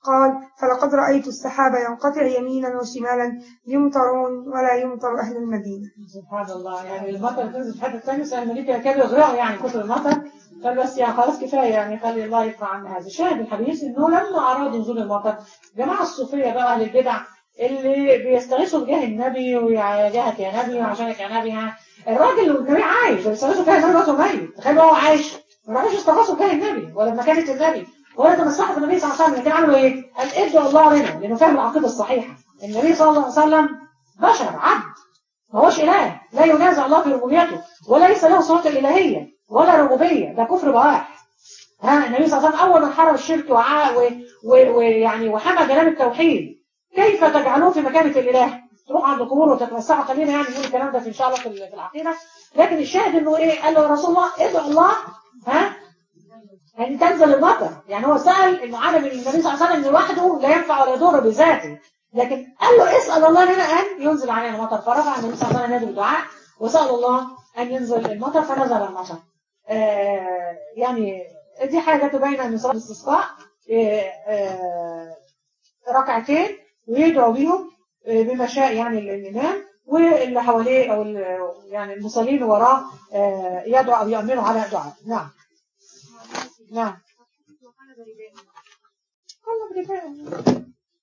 Speaker 2: قال فلقد رأيت السحاب ينقطع يمينا وشمالا يمطرون ولا يمطر أهل المدينة
Speaker 1: سبحان الله يعني المطر تنزل في حته ثانيه سهل الملك كانوا يغرقوا يعني كثر المطر فبس يعني خلاص كفايه يعني خلي الله يرفع عنا هذا شاهد الحديث انه لما ارادوا نزول المطر جماعه الصوفيه بقى اهل البدع اللي بيستغيثوا بجاه النبي وجاهك يا نبي وعشانك يا نبي ها. الراجل والنبي عايش بيستغيثوا بجاه النبي وهو ميت تخيل هو عايش ما راحوش استغاثوا بجاه النبي ولا بمكانه النبي ولا تمسحوا بالنبي صلى الله عليه وسلم لكن عملوا ايه؟ قال ادعوا الله لنا لانه فاهم العقيده الصحيحه النبي صلى الله عليه وسلم بشر عبد ما هوش إله لا ينازع الله في ربوبيته وليس له صفات الإلهية ولا ربوبية ده كفر بواح ها النبي صلى الله عليه وسلم أول من حرم الشرك وع- و- و- ويعني وحمى جناب التوحيد كيف تجعلوه في مكانة الإله تروح عند القبور وتتوسعوا خلينا يعني نقول الكلام ده في إن شاء الله في ال- في العقيدة لكن الشاهد إنه إيه قال له يا رسول الله ادعو الله ها يعني تنزل المطر يعني هو سأل إنه عالم إن النبي صلى الله عليه وسلم لوحده لا ينفع ولا يضر بذاته لكن قال له اسأل الله لنا أن ينزل علينا المطر فرفع النبي صلى الله عليه وسلم يده بالدعاء وسأل الله أن ينزل المطر فنزل المطر آه يعني دي حاجة تبين أن صلاة الاستسقاء آه آه ركعتين ويدعو بيهم آه بما شاء يعني ال- الإمام واللي حواليه أو ال- يعني المصلين وراه آه يدعو أو يؤمنوا على دعاء نعم نعم قال برداء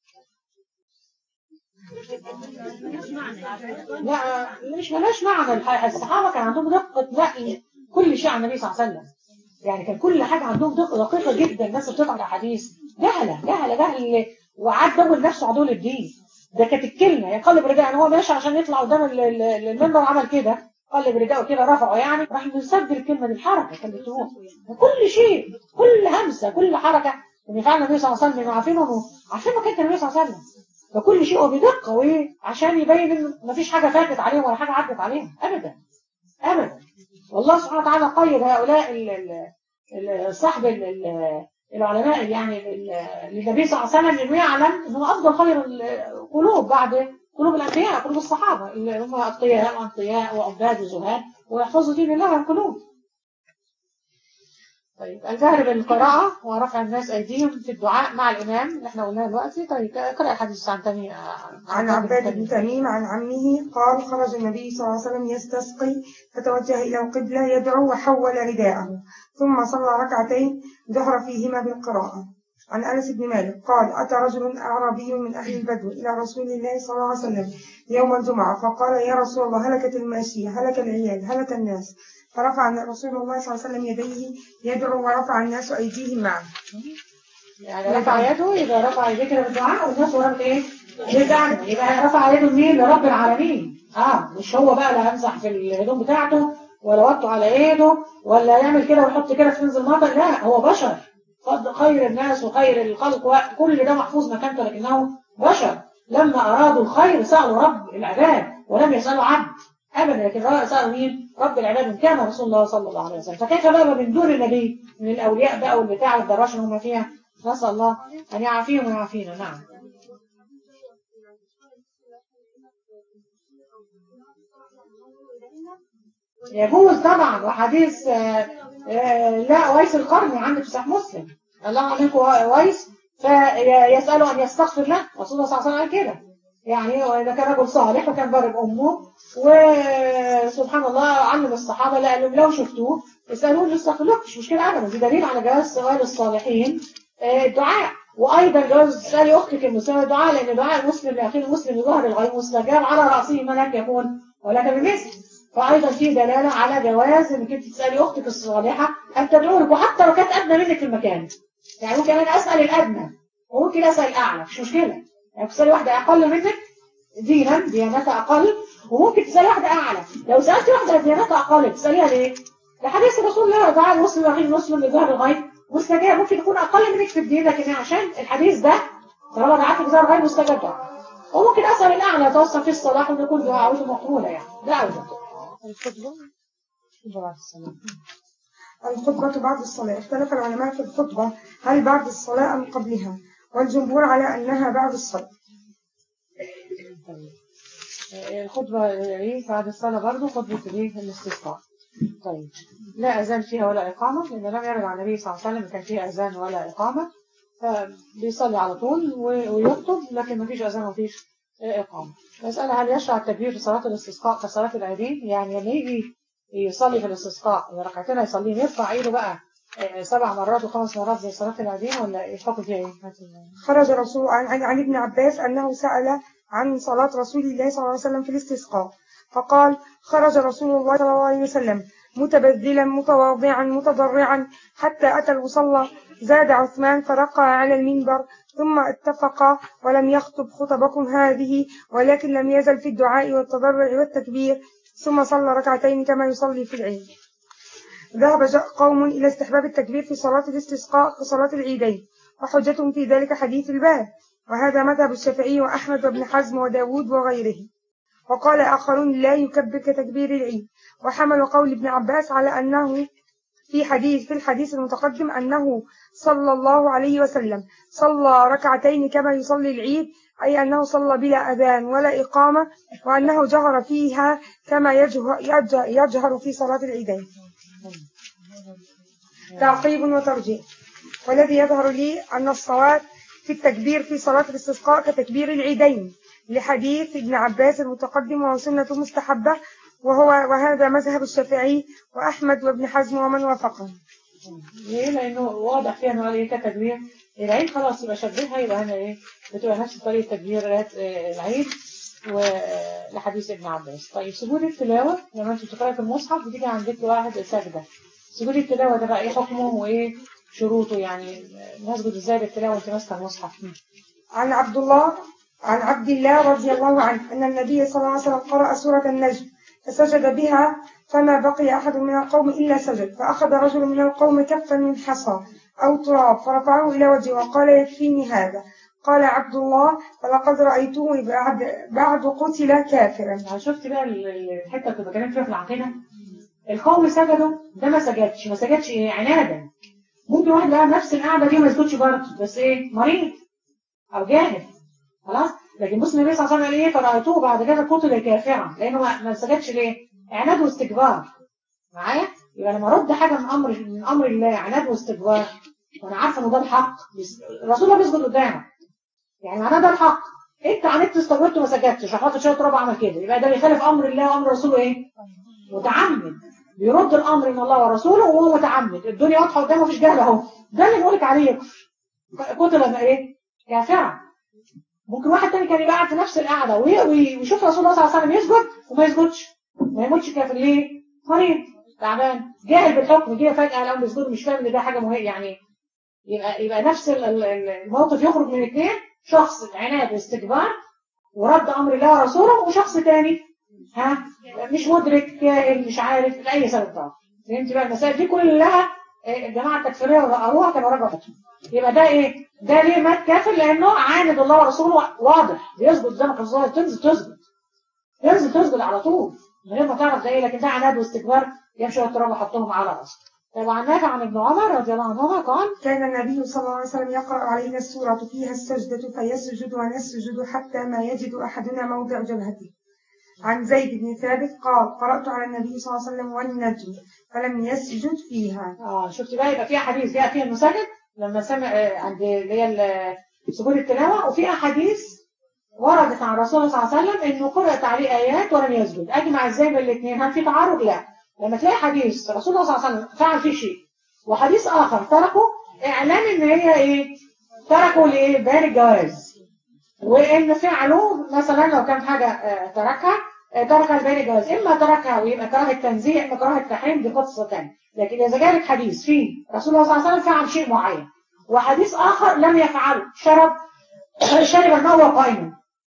Speaker 1: لا مش ملاش معنى الح- الصحابة كان عندهم دقة نقل كل شيء عن النبي صلى الله عليه وسلم يعني كان كل حاجة عندهم دقة دقيقة جدا الناس اللي بتقرا حديث جهلة جهلة جهل وعدوا لنفسه عدو الدين ده كانت الكلمة يقلب رداء يعني هو ماشي عشان يطلع قدام ال- ال- المنبر عمل كده قلب رداءه كده رفعه يعني راح مسجل الكلمة دي الحركة كان بتقول كل شيء كل همسة كل حركة ان فعلا النبي صلى الله عليه وسلم عارفينه عارفين مكانة النبي صلى الله عليه وسلم فكل شيء هو بدقة وايه عشان يبين ان مفيش حاجة فاتت عليهم ولا حاجة عدت عليهم ابدا ابدا والله سبحانه وتعالى قيد هؤلاء ال- ال- ال- صاحب ال- ال- العلماء يعني ال- للنبي صلى الله عليه وسلم انه يعلم انه افضل خير القلوب بعد قلوب الانبياء قلوب الصحابه اللي هم اتقياء وانقياء وعباد وزهاد ويحفظوا دين الله والقلوب. طيب الجهر بالقراءة ورفع الناس أيديهم في الدعاء مع الإمام اللي احنا قلناه دلوقتي طيب اقرأ الحديث عن تميم
Speaker 2: عن عباد بن تميم عن عمه قال خرج النبي صلى الله عليه وسلم يستسقي فتوجه إلى القبلة يدعو وحول رداءه ثم صلى ركعتين جهر فيهما بالقراءة عن أنس بن مالك قال أتى رجل أعرابي من أهل البدو إلى رسول الله صلى الله عليه وسلم يوم الجمعة فقال يا رسول الله هلكت الماشية هلك العيال هلك الناس فرفع رسول الله صلى الله عليه وسلم يديه يدعو ورفع الناس أيديهم معه
Speaker 1: يعني رفع يده يبقى رفع يديه كده بالدعاء والناس ورا ايه؟ بدعنا يبقى رفع يده لمين؟ لرب العالمين اه مش هو بقى لا يمسح في الهدوم بتاعته ولا وطه على ايده ولا يعمل كده ويحط كده في تنزل مطر لا هو بشر قد خير الناس وخير الخلق وكل ده محفوظ مكانته لكنه بشر لما ارادوا الخير سالوا رب العباد ولم يسالوا عبد ابدا لكن رأى سالوا مين؟ رب العباد إن كان رسول الله صلى الله عليه وسلم فكيف بقى من دون النبي من الاولياء بقى والبتاع والدراشه اللي هم فيها نسال الله ان يعافيهم ويعافينا نعم يجوز طبعا وحديث آه، آه، لا ويس القرني عند في صحيح مسلم الله عليكم ويس فيسأله أن يستغفر له رسول الله صلى الله عليه وسلم قال كده يعني وإذا كان رجل صالح وكان بر بأمه وسبحان الله علم الصحابة لا قال لهم لو شفتوه اسألوه يستغفر لكم مش مشكلة أبدا دي دليل على جواز سؤال الصالحين آه، الدعاء وأيضا جواز تسألي أختك المسلمة الدعاء لأن دعاء المسلم لأخيه المسلم يظهر الغيب مستجاب على رأسه ملك يكون ولك بمثل فأيضا في دلالة على جواز انك انت تسألي أختك الصالحة أن تدعو لك وحتى لو كانت أدنى منك في المكان يعني ممكن أنا أسأل الأدنى وممكن أسأل الأعلى مش مشكلة يعني تسألي واحدة أقل منك دينا ديانتها أقل وممكن تسألي واحدة أعلى لو سألت واحدة ديانتها أقل تسأليها ليه؟ لحديث رسول الله دعاء المسلم أخيه المسلم لظهر الغيب مستجاب ممكن تكون أقل منك في الدين لكن عشان الحديث ده طالما دعاك بظهر الغيب مستجاب دعاء وممكن أسأل الأعلى أتوصل في الصلاح وده كل دعاء مقبولة يعني ده أوجه الخطبة بعد الصلاة
Speaker 2: الخطبة بعد الصلاة اختلف العلماء في الخطبة هل بعد الصلاة أم قبلها والجمهور على أنها بعد الصلاة
Speaker 1: الخطبة ايه بعد الصلاة برضه خطبة الايه الاستسقاء طيب لا أذان فيها ولا إقامة لأن لم يرد عن النبي صلى الله عليه وسلم كان فيها أذان ولا إقامة فبيصلي على طول و- ويخطب لكن مفيش اذان ومفيش آه، اقامه مساله هل يشرع التكبير في صلاه الاستسقاء كصلاه العيدين يعني لما يجي يصلي في الاستسقاء ركعتين هيصليهم يرفع ايده بقى آه، سبع مرات وخمس مرات زي صلاه العيدين ولا ايه الحكم فيها ايه؟
Speaker 2: خرج رسول عن, عن, عن ابن عباس أنه سأل عن صلاة رسول الله صلى الله عليه وسلم في الاستسقاء فقال خرج رسول الله صلى الله عليه وسلم متبذلا متواضعا متضرعا حتى أتى المصلى زاد عثمان فرقى على المنبر ثم اتفقا ولم يخطب خطبكم هذه ولكن لم يزل في الدعاء والتضرع والتكبير ثم صلى ركعتين كما يصلي في العيد ذهب جاء قوم إلى استحباب التكبير في صلاة الاستسقاء كصلاة العيدين وحجتهم في ذلك حديث الباب وهذا مذهب الشافعي وأحمد وابن حزم وداود وغيره وقال آخرون لا يكبر كتكبير العيد وحمل قول ابن عباس على أنه في حديث في الحديث المتقدم أنه صلى الله عليه وسلم صلى ركعتين كما يصلي العيد أي أنه صلى بلا أذان ولا إقامة وأنه جهر فيها كما يجهر, يجهر, يجهر في صلاة العيدين تعقيب وترجيح والذي يظهر لي أن الصواب في التكبير في صلاة الاستسقاء كتكبير العيدين لحديث ابن عباس المتقدم وهو سنة مستحبة وهو وهذا مذهب الشافعي وأحمد وابن حزم ومن وافقه
Speaker 1: ليه؟ لأنه واضح فيها إنه قال إيه كتكبير العيد خلاص يبقى شبهها يبقى هنا إيه بتبقى نفس طريقة تكبير آه، العيد ولحديث ابن عباس طيب سجود التلاوة لما أنتوا بتقرأوا في المصحف بتيجي عند ذكر واحد سجدة سجود التلاوة ده بقى إيه حكمه وإيه شروطه يعني نسجد إزاي بالتلاوة وأنت ماسكة المصحف
Speaker 2: عن عبد الله عن عبد الله رضي الله عنه أن النبي صلى الله عليه وسلم قرأ سورة النجم فسجد بها فما بقي أحد من القوم إلا سجد فأخذ رجل من القوم كفا من حصى أو تراب فرفعه إلى وجهه وقال يكفيني هذا قال عبد الله فلقد رأيته بعد, بعد قتل كافرا
Speaker 1: يعني شفت بقى ال- ال- الحته اللي كنت بكلمك فيها في العقيده القوم سجدوا ده ما سجدش ما سجدش ايه عنادا ممكن واحد لقى نفس القعده دي ما يسجدش برضه بس ايه مريض او جاهل خلاص لكن بص النبي صلى الله عليه وسلم قال ايه فرأيته بعد كده قتل كافرا لانه ما ما سجدش ليه عناد واستكبار معايا يبقى لما ارد حاجه من امر من امر الله عناد واستكبار وانا عارفه ان ده الحق بس- الرسول الله بيسجد قدامك يعني معناه ده الحق انت عاندت استكبرت وما سجدتش حاطط شويه تراب عمل كده يبقى ده بيخالف امر الله وامر رسوله ايه متعمد بيرد الامر من الله ورسوله وهو متعمد الدنيا واضحه قدامه مفيش جهل اهو ده اللي بقولك عليه يكفر قتل لما ايه كافرا ممكن واحد تاني كان يبقى قاعد في نفس القعده وي- وي- ويشوف رسول الله صلى الله عليه وسلم يسجد وما يسجدش ما يموتش كافر ليه مريض تعبان جاهل بالحكم جه فجاه لقى بيسجد مش فاهم ان ده حاجه مهمه يعني يبقى يبقى نفس ال- ال- ال- الموقف يخرج من اثنين شخص عناد واستكبار ورد امر الله ورسوله وشخص تاني ها مش مدرك جاهل مش عارف لاي سبب طبعا فهمت بقى المسائل دي كلها إيه، الجماعه التكفيريه قروها كانوا راجعوا فتوى يبقى ده ايه ده ليه مات كافر لانه عاند الله ورسوله واضح بيسجد قدامك الظاهر تنزل تسجد تنزل تسجد على طول من غير ما تعرف ده ايه لكن ده عناد واستكبار يمشي التراب وحطهم على راسه طبعا نافع عن ابن عمر رضي الله عنهما قال
Speaker 2: كان النبي صلى الله عليه وسلم يقرأ علينا السورة فيها السجدة فيسجد ونسجد حتى ما يجد أحدنا موضع جبهته عن زيد بن ثابت قال قرأت على النبي صلى الله عليه وسلم والنجم فلم يسجد فيها
Speaker 1: اه شفت بقى يبقى في احاديث جاء فيها المساجد لما سمع آه، عند اللي هي ال- سجود التلاوه وفي احاديث وردت عن الرسول صلى الله عليه وسلم انه قرأت عليه ايات ولم يسجد اجمع ازاي بين الاثنين هل في تعارض لا لما تلاقي حديث رسول الله صلى الله عليه وسلم فعل فيه شيء وحديث اخر تركه اعلان ان هي ايه تركوا لايه بيان الجواز وان فعله مثلا لو كان حاجه آه، تركها آه، تركها لبيان الجواز اما تركها ويبقى كراهه التنزيه اما كراهه التحريم دي قصه ثانيه لكن اذا جالك حديث فيه رسول الله صلى الله عليه وسلم فعل شيء معين وحديث اخر لم يفعله شرب شرب الماء وهو قائما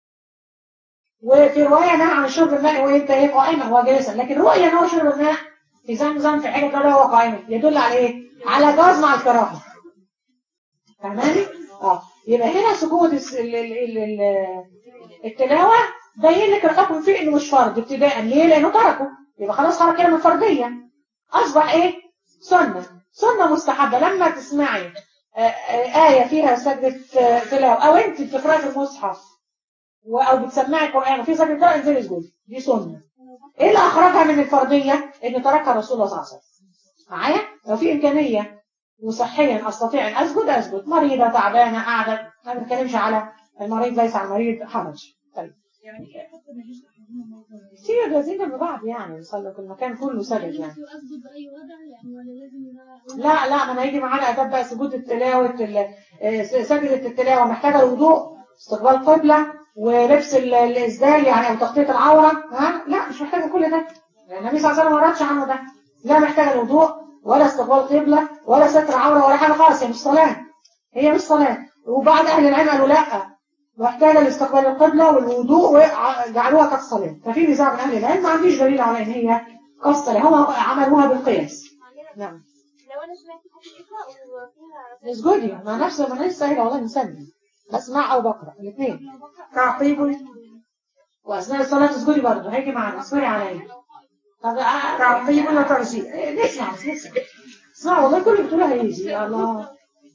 Speaker 1: وفي روايه نهى عن شرب الماء وانت ايه قائما وهو جالسا لكن رؤيه ان هو شرب الماء في زمزم في حاجه كده وهو قائما يدل على ايه؟ على جواز مع الكراهه فاهماني؟ اه يبقى هنا سكوت الس- ال- ال- ال- ال- التلاوه باين لك الحكم فيه انه مش فرض ابتداء ليه؟ لانه تركه يبقى خلاص خرج كده من الفرضيه اصبح ايه؟ سنه سنه مستحبه لما تسمعي آه، آه، آية فيها سجدة آه، تلاوة أو أنت بتقرأي في المصحف و- أو بتسمعي قرآن وفي سجدة تلاوة انزلي اسجدي دي سنة إيه اللي أخرجها من الفرضية؟ إن تركها رسول الله صلى الله عليه وسلم معايا؟ لو في إمكانية وصحيا استطيع ان اسجد اسجد مريضه تعبانه قاعده ما بنتكلمش على المريض ليس على المريض حرج طيب
Speaker 6: يعني حتى ما يجيش
Speaker 1: كتير لازم جنب بعض يعني نصلي في المكان كله سجد يعني
Speaker 6: اسجد باي وضع يعني ولا لازم يبقى
Speaker 1: لا لا ما انا هيجي معانا اداب بقى سجود التلاوه ال- آه، سجدة التلاوه محتاجه الوضوء استقبال قبله ولبس ال- الاسدال يعني او تغطيه العوره ها لا مش محتاجه كل ده لان النبي صلى الله عليه وسلم ما رضش عنه ده لا محتاجه الوضوء ولا استقبال قبله ولا ستر عوره ولا حاجه خالص هي مش صلاه هي مش صلاه وبعض اهل العلم قالوا لا محتاجه لاستقبال القبله والوضوء وجعلوها كالصلاه ففي نزاع من اهل العلم ما عنديش دليل على ان هي كالصلاه هم عملوها بالقياس نعم
Speaker 5: لو انا سمعت حاجه اقرا وفيها
Speaker 1: اسجدي ما نفس ما انا لسه قايله والله نسمي بسمع او بقرا الاثنين
Speaker 2: تعقيب
Speaker 1: واثناء الصلاه تسجدي برضه هيجي معانا اصبري عليا طب آه،
Speaker 2: تعقيب وترجيح
Speaker 1: آه، نسمع بس نسمع اسمع والله كل اللي بتقوله هيجي يا الله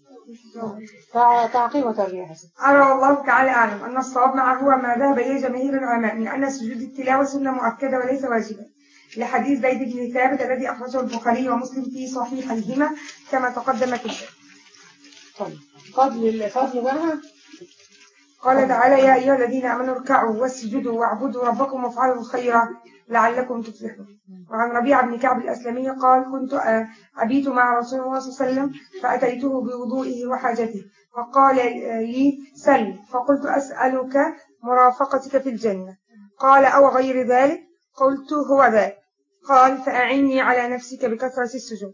Speaker 1: تع- تعقيب وترجيح يا ستي.
Speaker 2: أرى والله تعالى أعلم أن الصواب معه هو ما ذهب إليه جماهير العلماء من أن سجود التلاوة سنة مؤكدة وليس واجبا لحديث زيد بن ثابت الذي أخرجه البخاري ومسلم في صحيحيهما كما تقدم في الباب
Speaker 1: طيب فضل الفضل بقى
Speaker 2: قال تعالى يا أيها الذين آمنوا اركعوا واسجدوا واعبدوا ربكم وافعلوا الخير لعلكم تفلحون وعن ربيعة بن كعب الأسلمي قال كنت آه، أبيت مع رسول الله صلى الله عليه وسلم فأتيته بوضوئه وحاجته فقال آه، لي سل فقلت أسألك مرافقتك في الجنة قال أو غير ذلك قلت هو ذاك قال فأعني على نفسك بكثرة السجود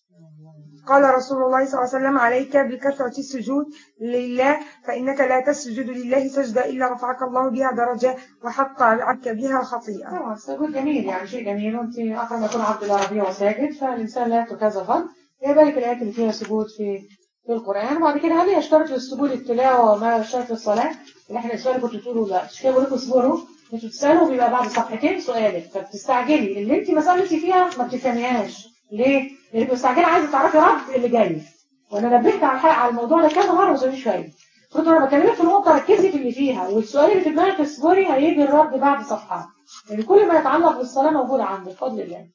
Speaker 2: قال رسول الله صلى الله عليه وسلم عليك بكثرة السجود لله فإنك لا تسجد لله سجدة إلا رفعك الله بها درجة وحط عنك بها خطيئة
Speaker 1: طبعا السجود جميل يعني شيء جميل وانت اكرم يكون عبد الله ربيع وساجد فالانسان لا يترك هذا الفضل هي بالك الايات اللي فيها سجود في في القران وبعد كده هل يشترط للسجود التلاوه وما يشترط للصلاه اللي احنا السؤال اللي كنت بتقوله لا مش كده بقول لكم اصبروا انتوا بتسالوا بيبقى بعد صفحتين سؤالك فبتستعجلي اللي انت مسالتي فيها ما بتفهميهاش ليه؟ لانك مستعجله عايزه تعرفي رد اللي جاي وانا نبهت على الحق على الموضوع ده كذا مره وما فايده كنت انا بكلمك في النقطه ركزي في اللي فيها والسؤال اللي في دماغك اصبري هيجي الرد بعد صفحه يعني كل ما يتعلق بالصلاه موجود عندك بفضل الله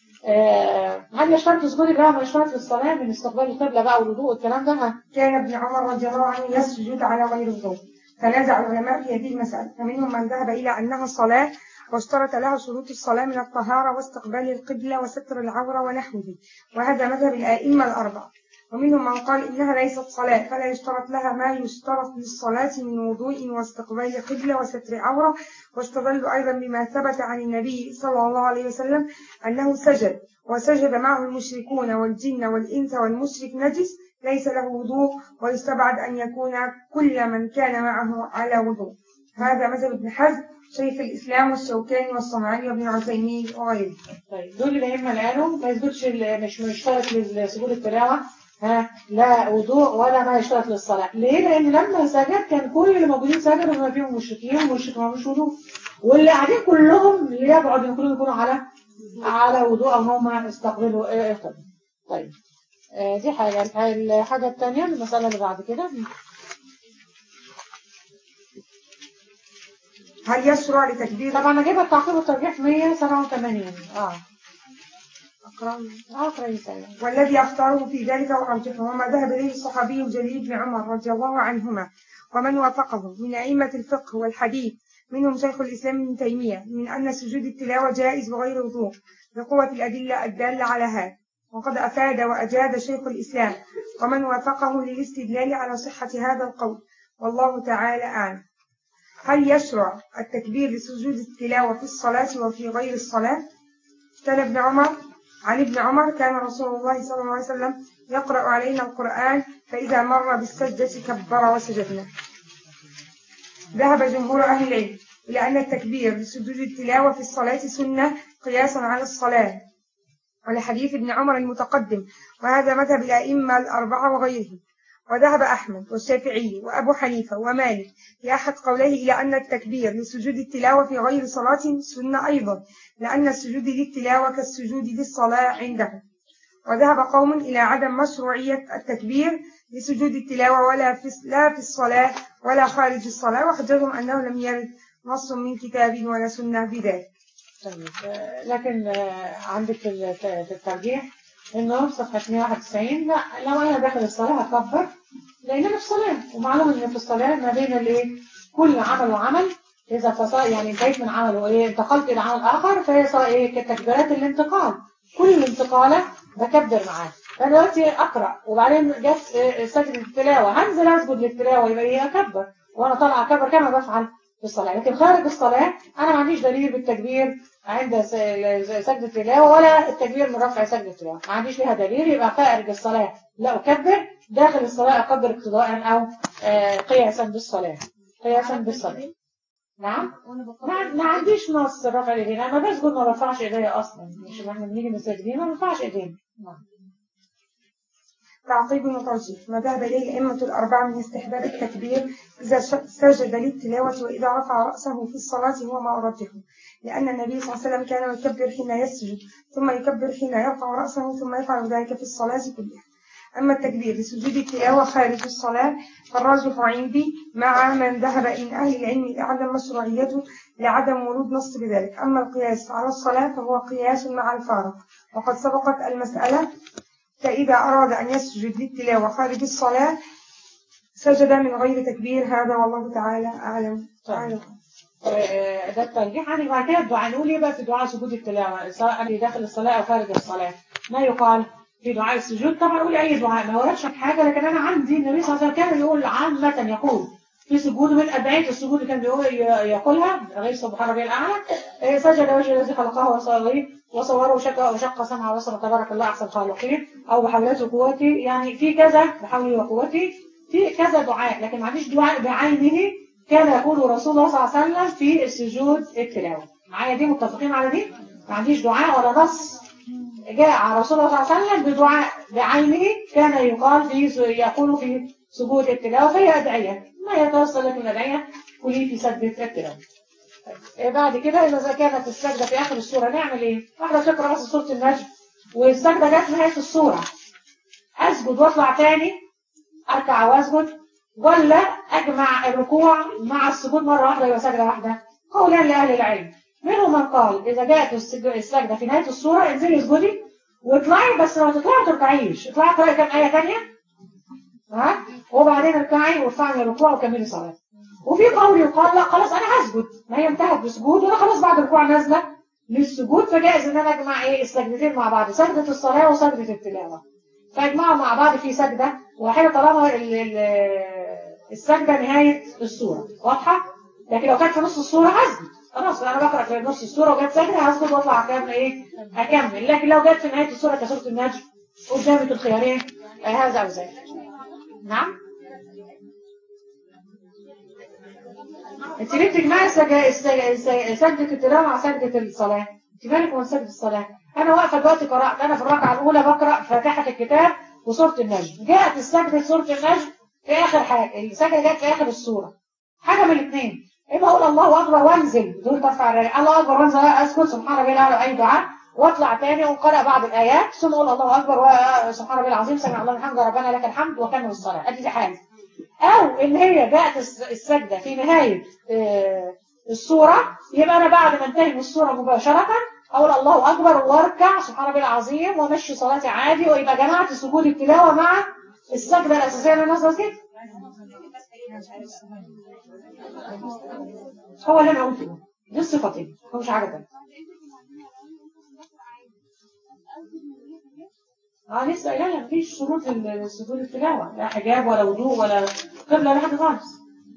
Speaker 1: آه هل يشترط سجود الله ما يشترط للصلاه من استقبال القبله بقى والوضوء والكلام ده ها؟
Speaker 2: كان ابن عمر رضي الله عنه يسجد على غير وضوء تنازع العلماء في هذه المسألة فمنهم من ذهب إلى أنها صلاة واشترط لها شروط الصلاة من الطهارة واستقبال القبلة وستر العورة ونحوه وهذا مذهب الآئمة الأربعة ومنهم من قال إنها ليست صلاة فلا يشترط لها ما يشترط للصلاة من وضوء واستقبال قبلة وستر عورة واستدلوا أيضا بما ثبت عن النبي صلى الله عليه وسلم أنه سجد وسجد معه المشركون والجن والإنس والمشرك نجس ليس له وضوء ويستبعد أن يكون كل من كان معه على وضوء هذا مذهب ابن حزم شيخ الإسلام والشوكاني والصنعاني وابن عثيمين وغيره
Speaker 1: طيب دول الائمه اللي قالوا ما يثبتش ال- مش مشترط لسجود التلاوه ها لا وضوء ولا ما يشترط للصلاه ليه لان لما سجد كان كل اللي موجودين سجدوا بما فيهم مشركين والمشرك ما مش وضوء واللي قاعدين كلهم اللي يبعد يكونوا يكونوا على على وضوء او هم استقبلوا ايه إيه طيب آه، دي حاجه الحاجه الثانيه المساله اللي بعد كده
Speaker 2: هل يشرع لتكبير
Speaker 1: طبعا انا جايبه التعقيب والترجيح 187 اه
Speaker 2: أقرأ
Speaker 1: اه كويس أيوة.
Speaker 2: والذي أختاره في ذلك وأرجحه وما ذهب إليه الصحابي الجليل بن عمر رضي الله عنهما ومن وافقه من أئمة الفقه والحديث منهم شيخ الإسلام ابن تيمية من أن سجود التلاوة جائز بغير وضوء لقوة الأدلة الدالة على هذا وقد أفاد وأجاد شيخ الإسلام ومن وافقه للاستدلال على صحة هذا القول والله تعالى أعلم هل يشرع التكبير لسجود التلاوة في الصلاة وفي غير الصلاة؟ كان ابن عمر عن ابن عمر كان رسول الله صلى الله عليه وسلم يقرأ علينا القرآن فإذا مر بالسجدة كبر وسجدنا ذهب جمهور أهل العلم إلى أن التكبير لسجود التلاوة في الصلاة سنة قياسا على الصلاة ولحديث ابن عمر المتقدم وهذا مذهب الأئمة الأربعة وغيرهم وذهب أحمد والشافعي وأبو حنيفة ومالك في أحد قوليه إلى أن التكبير لسجود التلاوة في غير صلاة سنة أيضا لأن السجود للتلاوة كالسجود للصلاة عندهم وذهب قوم إلى عدم مشروعية التكبير لسجود التلاوة ولا في لا في الصلاة ولا خارج الصلاة وحجتهم أنه لم يرد نص من كتاب ولا سنة بذلك
Speaker 1: طيب آه، لكن آه، عندك في الت- في الترجيح انه صفحة 191 لا لو انا داخل الصلاة هكبر لان انا في صلاة ومعلوم ان في الصلاة ما بين الايه كل عمل وعمل اذا فصل يعني انتهيت من عمل وايه انتقلت الى عمل اخر فهي صار ايه كتكبيرات الانتقال كل انتقالة بكبر معاه فانا دلوقتي اقرا وبعدين جت آه، سجدة التلاوة هنزل اسجد للتلاوة يبقى ايه اكبر وانا طالعه اكبر كما بفعل في الصلاة لكن خارج الصلاة انا ما عنديش دليل بالتكبير عند س- سجدة التلاوة ولا التكبير من رفع سجدة التلاوة ما عنديش ليها دليل يبقى خارج الصلاة لا أكبر داخل الصلاة أكبر اقتداء أو آه، قياسا بالصلاة قياسا بالصلاة نعم ما, ما عنديش نص رفع اليدين انا بسجد ما برفعش ايديا اصلا مش لما احنا بنيجي مساجدين ما برفعش ايدينا نعم
Speaker 2: تعقيب وترجيح ما ذهب إليه الأئمة الأربعة من استحباب التكبير إذا ش- سجد للتلاوة وإذا رفع رأسه في الصلاة هو ما أرجحه لأن النبي صلى الله عليه وسلم كان يكبر حين يسجد ثم يكبر حين يرفع رأسه ثم يفعل ذلك في الصلاة كلها أما التكبير لسجود التلاوة خارج الصلاة فالراجح عندي مع من ذهب من أهل العلم إلى عدم مشروعيته لعدم ورود نص بذلك أما القياس على الصلاة فهو قياس مع الفارق وقد سبقت المسألة فإذا أراد أن يسجد للتلاوة خارج الصلاة سجد من غير تكبير هذا والله تعالى أعلم أعلم
Speaker 1: آه، ده الترجيح عندي بعد كده الدعاء نقول ايه بقى في دعاء سجود التلاوة سواء اللي داخل الصلاة او خارج الصلاة ما يقال في دعاء السجود طبعا قول اي دعاء ما وردش في حاجة لكن انا عندي النبي صلى الله عليه وسلم كان يقول عامة يقول في سجود من أدعية السجود اللي كان بيقول يقولها غير سبحان ربي الأعلى آه، سجد وجه الذي خلقه وصوره وصوره وشق وشق سمعه وبصره تبارك الله أحسن الخالقين أو بحولته وقوتي يعني في كذا بحولي وقوتي في كذا دعاء لكن ما عنديش دعاء بعينه كان يقول رسول الله صلى الله عليه وسلم في السجود التلاوة معايا دي متفقين على دي ما عنديش دعاء ولا نص جاء على رسول الله صلى الله عليه وسلم بدعاء بعينه كان يقال في يقول في سجود التلاوة فهي أدعية ما يتوصل لك من أدعية قولي في سجدة التلاوة إيه بعد كده إذا كانت السجدة في آخر السورة نعمل إيه؟ واحدة تقرأ بس سورة النجم والسجدة جت في نهاية السورة أسجد وأطلع تاني أركع وأسجد ولا أجمع الركوع مع السجود مرة واحدة يبقى سجدة واحدة قولان لأهل العلم منهم من قال إذا جاءت السج- السجدة في نهاية السورة انزلي اسجدي واطلعي بس لو تطلعي ما تركعيش اطلعي اقرأي كام آية تانية ها وبعدين اركعي وارفعي الركوع وكملي صلاة وفي قول يقال لا خلاص أنا هسجد ما هي انتهت بسجود وأنا خلاص بعد الركوع نازلة للسجود فجائز إن أنا أجمع إيه السجدتين مع بعض سجدة الصلاة وسجدة التلاوة فاجمعوا مع بعض في سجدة واحدة طالما ال- ال- السجدة نهاية السورة واضحة؟ لكن لو كانت في نص السورة هسجد خلاص انا بقرأ في نص السورة وجت سجدة هسجد واطلع اكمل ايه؟ اكمل لكن لو جت في نهاية السورة كسورة النجم قدامك الخيارين آه، هذا او ذاك نعم؟ انت ليه بتجمعي السج- السج- السج- سجدة التلاوة مع سجدة الصلاة؟ انت مالك ومن سجدة الصلاة؟ انا واقفة دلوقتي قرأت انا في الركعة الاولى بقرأ فاتحة الكتاب وسورة النجم جاءت السجدة سورة النجم في اخر حاجة السجدة جت في اخر السورة حاجة من الاثنين اما اقول الله اكبر وانزل بدون ترفع الراية الله اكبر وانزل اسكت سبحان ربي الاعلى اي دعاء واطلع تاني وقرأ بعض الايات ثم اقول الله اكبر وسبحان ربي العظيم سمع الله الحمد ربنا لك الحمد وكمل الصلاة ادي دي حاجة او ان هي جاءت الس- السجدة في نهاية آه، السورة يبقى انا بعد ما انتهي من السورة مباشرة اقول الله اكبر واركع سبحان ربي العظيم وامشي صلاتي عادي ويبقى جمعت سجود التلاوة مع السجدة الاساسية اللي انا نازله دي هو اللي انا قلته دي الصفتين هو مش حاجة تانية اه لسه قايله لك مفيش شروط السجود التلاوة لا حجاب ولا وضوء ولا قبلة ولا حاجة خالص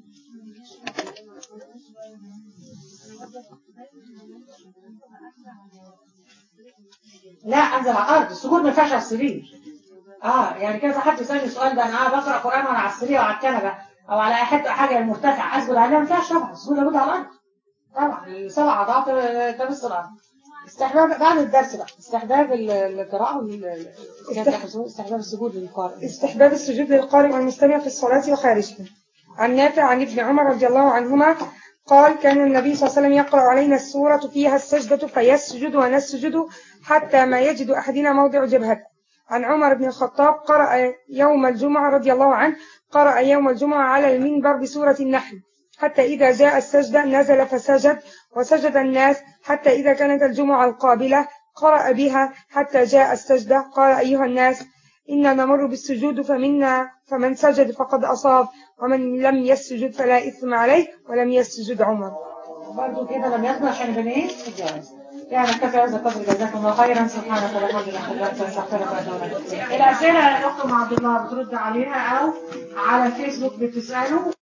Speaker 1: لا انزل على الارض السجود ما ينفعش على السرير اه يعني كذا حد يسالني السؤال ده انا بقرا قران وانا على السرير او على الكنبه او على حته حاجه مرتفعه اسجد عليها ما ينفعش طبعا السجود لابد على الارض طبعا السبع عضلات ده بس الارض استحباب بعد الدرس بقى استحباب ال- القراءه وال- كانت تحت- استحباب السجود للقارئ
Speaker 2: استحباب السجود للقارئ والمستمع في الصلاة وخارجها عن نافع عن ابن عمر رضي الله عنهما قال كان النبي صلى الله عليه وسلم يقرأ علينا السورة فيها السجدة فيسجد ونسجد حتى ما يجد أحدنا موضع جبهته عن عمر بن الخطاب قرأ يوم الجمعة رضي الله عنه قرأ يوم الجمعة على المنبر بسورة النحل حتى إذا جاء السجدة نزل فسجد وسجد الناس حتى إذا كانت الجمعة القابلة قرأ بها حتى جاء السجدة قال أيها الناس إنا نمر بالسجود فمنا فمن سجد فقد أصاب ومن لم يسجد فلا إثم عليه ولم يسجد عمر
Speaker 1: برضه كده لم يسمع عشان بنيه الجواز يعني كفى هذا قدر جزاكم الله خيرا سبحانك اللهم وبحمدك استغفرك واتوب اليك الاسئله يا دكتور عبد الله بترد عليها او على الفيسبوك بتساله